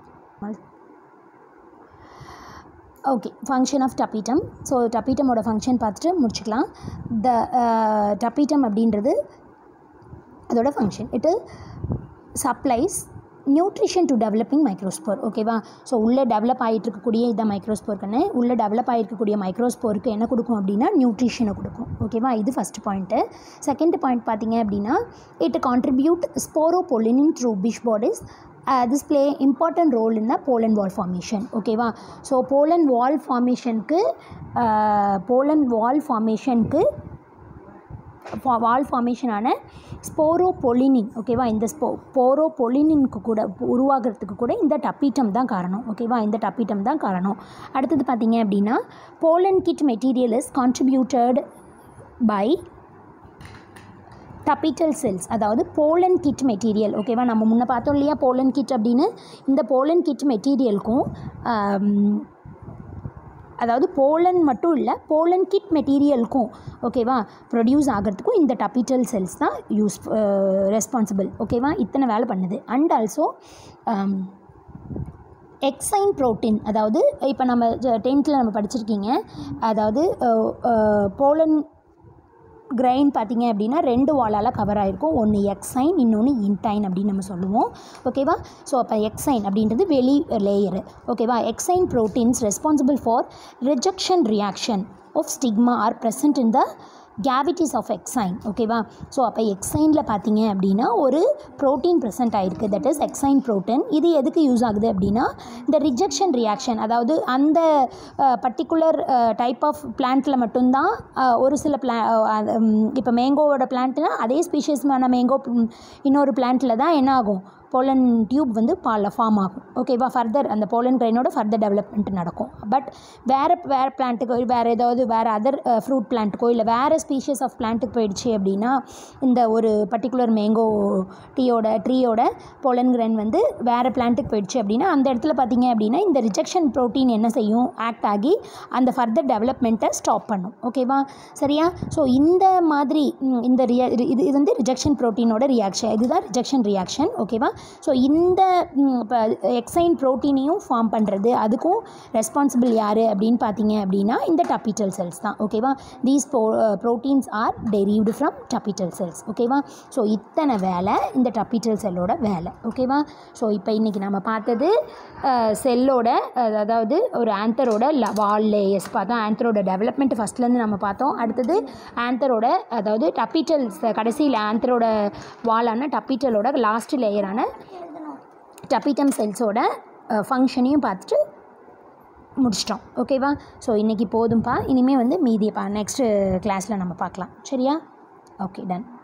okay function of tapetum so டப்பீட்டமோட ஃபங்க்ஷன் பார்த்துட்டு முடிச்சுக்கலாம் த டப்பீட்டம் அப்படின்றது அதோட function it supplies nutrition to developing microspore ஓகேவா ஸோ உள்ளே டெவலப் ஆகிட்டு இருக்கக்கூடிய இதான் மைக்ரோஸ்போர்க்குன்னு உள்ளே டெவலப் ஆகிருக்கக்கூடிய மைக்ரோஸ்போருக்கு என்ன கொடுக்கும் அப்படின்னா நியூட்ரிஷனை கொடுக்கும் ஓகேவா இது ஃபஸ்ட் பாயிண்ட்டு செகண்ட் பாயிண்ட் பார்த்தீங்க அப்படின்னா it contribute sporopollenin through Ubisch bodies this play important role in the pollen wall formation ஓகேவா ஸோ போலன் வால் ஃபார்மேஷனுக்கு போலன் வால் ஃபார்மேஷனுக்கு வால் ஃபார்மேஷனான ஸ்போரோபொலினின் ஓகேவா இந்த ஸ்போ ஸ்போரோபொலினின்க்கு கூட உருவாகிறதுக்கு கூட இந்த டப்பீட்டம் தான் காரணம் ஓகேவா இந்த டப்பீட்டம் தான் காரணம் அடுத்தது பார்த்தீங்க அப்படின்னா pollen kit material is contributed by tapetal cells அதாவது போலன் கிட் மெட்டீரியல் ஓகேவா நம்ம முன்ன பார்த்தோம் இல்லையா போலன் கிட் அப்படின்னு இந்த போலன் கிட் மெட்டீரியலுக்கும் அதாவது போலன் மட்டும் இல்லை போலன் கிட் மெட்டீரியலுக்கும் ஓகேவா ப்ரொடியூஸ் ஆகிறதுக்கும் இந்த டப்பிட்டல் செல்ஸ் தான் யூஸ் ரெஸ்பான்சிபிள் ஓகேவா இத்தனை வேலை பண்ணுது அண்ட் ஆல்சோ எக்ஸைன் ப்ரோட்டீன் அதாவது இப்போ நம்ம டென்த்தில் நம்ம படிச்சிருக்கீங்க அதாவது போலன் கிரைன் பார்த்தீங்க அப்படின்னா ரெண்டு வாலால் கவர் ஆகிருக்கும் ஒன்று எக்ஸைன் இன்னொன்று இன்டைன் அப்படின்னு நம்ம சொல்லுவோம் ஓகேவா ஸோ அப்போ எக்ஸைன் அப்படின்றது வெளி லேயரு ஓகேவா exine proteins responsible for rejection reaction of stigma are present in the cavities of exine ஓகேவா ஸோ அப்போ எக்ஸைனில் பார்த்தீங்க அப்படின்னா ஒரு ப்ரோட்டீன் ப்ரெசென்ட் ஆகிருக்கு தட் இஸ் எக்ஸைன் ப்ரோட்டீன் இது எதுக்கு யூஸ் ஆகுது அப்படின்னா இந்த ரிஜெக்ஷன் ரியாக்ஷன் அதாவது அந்த பர்டிகுலர் டைப் ஆஃப் பிளான்ட்டில் மட்டும்தான் ஒரு சில பிளா இப்போ மேங்கோவோட பிளான்ட்னா அதே ஸ்பீஷீஸ்மான மேங்கோ இன்னொரு பிளான்ட்டில் தான் என்ன ஆகும் போலன் டியூப் வந்து பாலில் ஃபார்ம் ஆகும் ஓகேவா ஃபர்தர் அந்த போலன் கிரைனோட ஃபர்தர் டெவலப்மெண்ட் நடக்கும் பட் வேறு வேறு பிளான்ட்டுக்கோ வேறு ஏதாவது வேறு அதர் ஃப்ரூட் பிளான்ட்டுக்கோ இல்லை வேறு ஸ்பீஷியஸ் ஆஃப் பிளான்ட்டுக்கு போயிடுச்சு அப்படின்னா இந்த ஒரு பர்டிகுலர் மேங்கோ டீயோட ட்ரீயோட போலன் கிரைன் வந்து வேறு பிளான்ட்டுக்கு போயிடுச்சு அப்படின்னா அந்த இடத்துல பார்த்தீங்க அப்படின்னா இந்த ரிஜெக்ஷன் ப்ரோட்டீன் என்ன செய்யும் ஆக்ட் ஆகி அந்த ஃபர்தர் டெவலப்மெண்ட்டை ஸ்டாப் பண்ணும் ஓகேவா சரியா ஸோ இந்த மாதிரி இந்த ரியா இது இது வந்து ரிஜெக்ஷன் ப்ரோட்டீனோட ரியாக்ஷன் இதுதான் ரிஜெக்ஷன் ரியாக்ஷன் ஓகேவா ஸோ இந்த இப்போ எக்ஸைன் ப்ரோட்டீனையும் ஃபார்ம் பண்ணுறது அதுக்கும் ரெஸ்பான்சிபிள் யார் அப்படின்னு பார்த்தீங்க அப்படின்னா இந்த டப்பிட்டல் செல்ஸ் தான் ஓகேவா தீஸ் ப்ரோ proteins are derived from tapetal cells ஓகேவா ஸோ இத்தனை வேலை இந்த டப்பிட்டல் செல்லோட வேலை ஓகேவா ஸோ இப்போ இன்றைக்கி நம்ம பார்த்தது செல்லோட அதாவது ஒரு ஆன்தரோட வால் லேயர்ஸ் பார்த்தோம் ஆன்தரோட டெவலப்மெண்ட் ஃபஸ்ட்லேருந்து நம்ம பார்த்தோம் அடுத்தது ஆன்தரோட அதாவது டப்பிட்டல்ஸ் கடைசியில் ஆன்தரோட வாலான டப்பிட்டலோட லாஸ்ட் லேயரான டப்பிட்டம் செல்ஸோட ஃபங்க்ஷனையும் பார்த்துட்டு முடிச்சிட்டோம் ஓகேவா ஸோ இன்றைக்கி போதும்ப்பா இனிமேல் வந்து மீதியப்பா நெக்ஸ்ட்டு கிளாஸில் நம்ம பார்க்கலாம் சரியா ஓகே டன்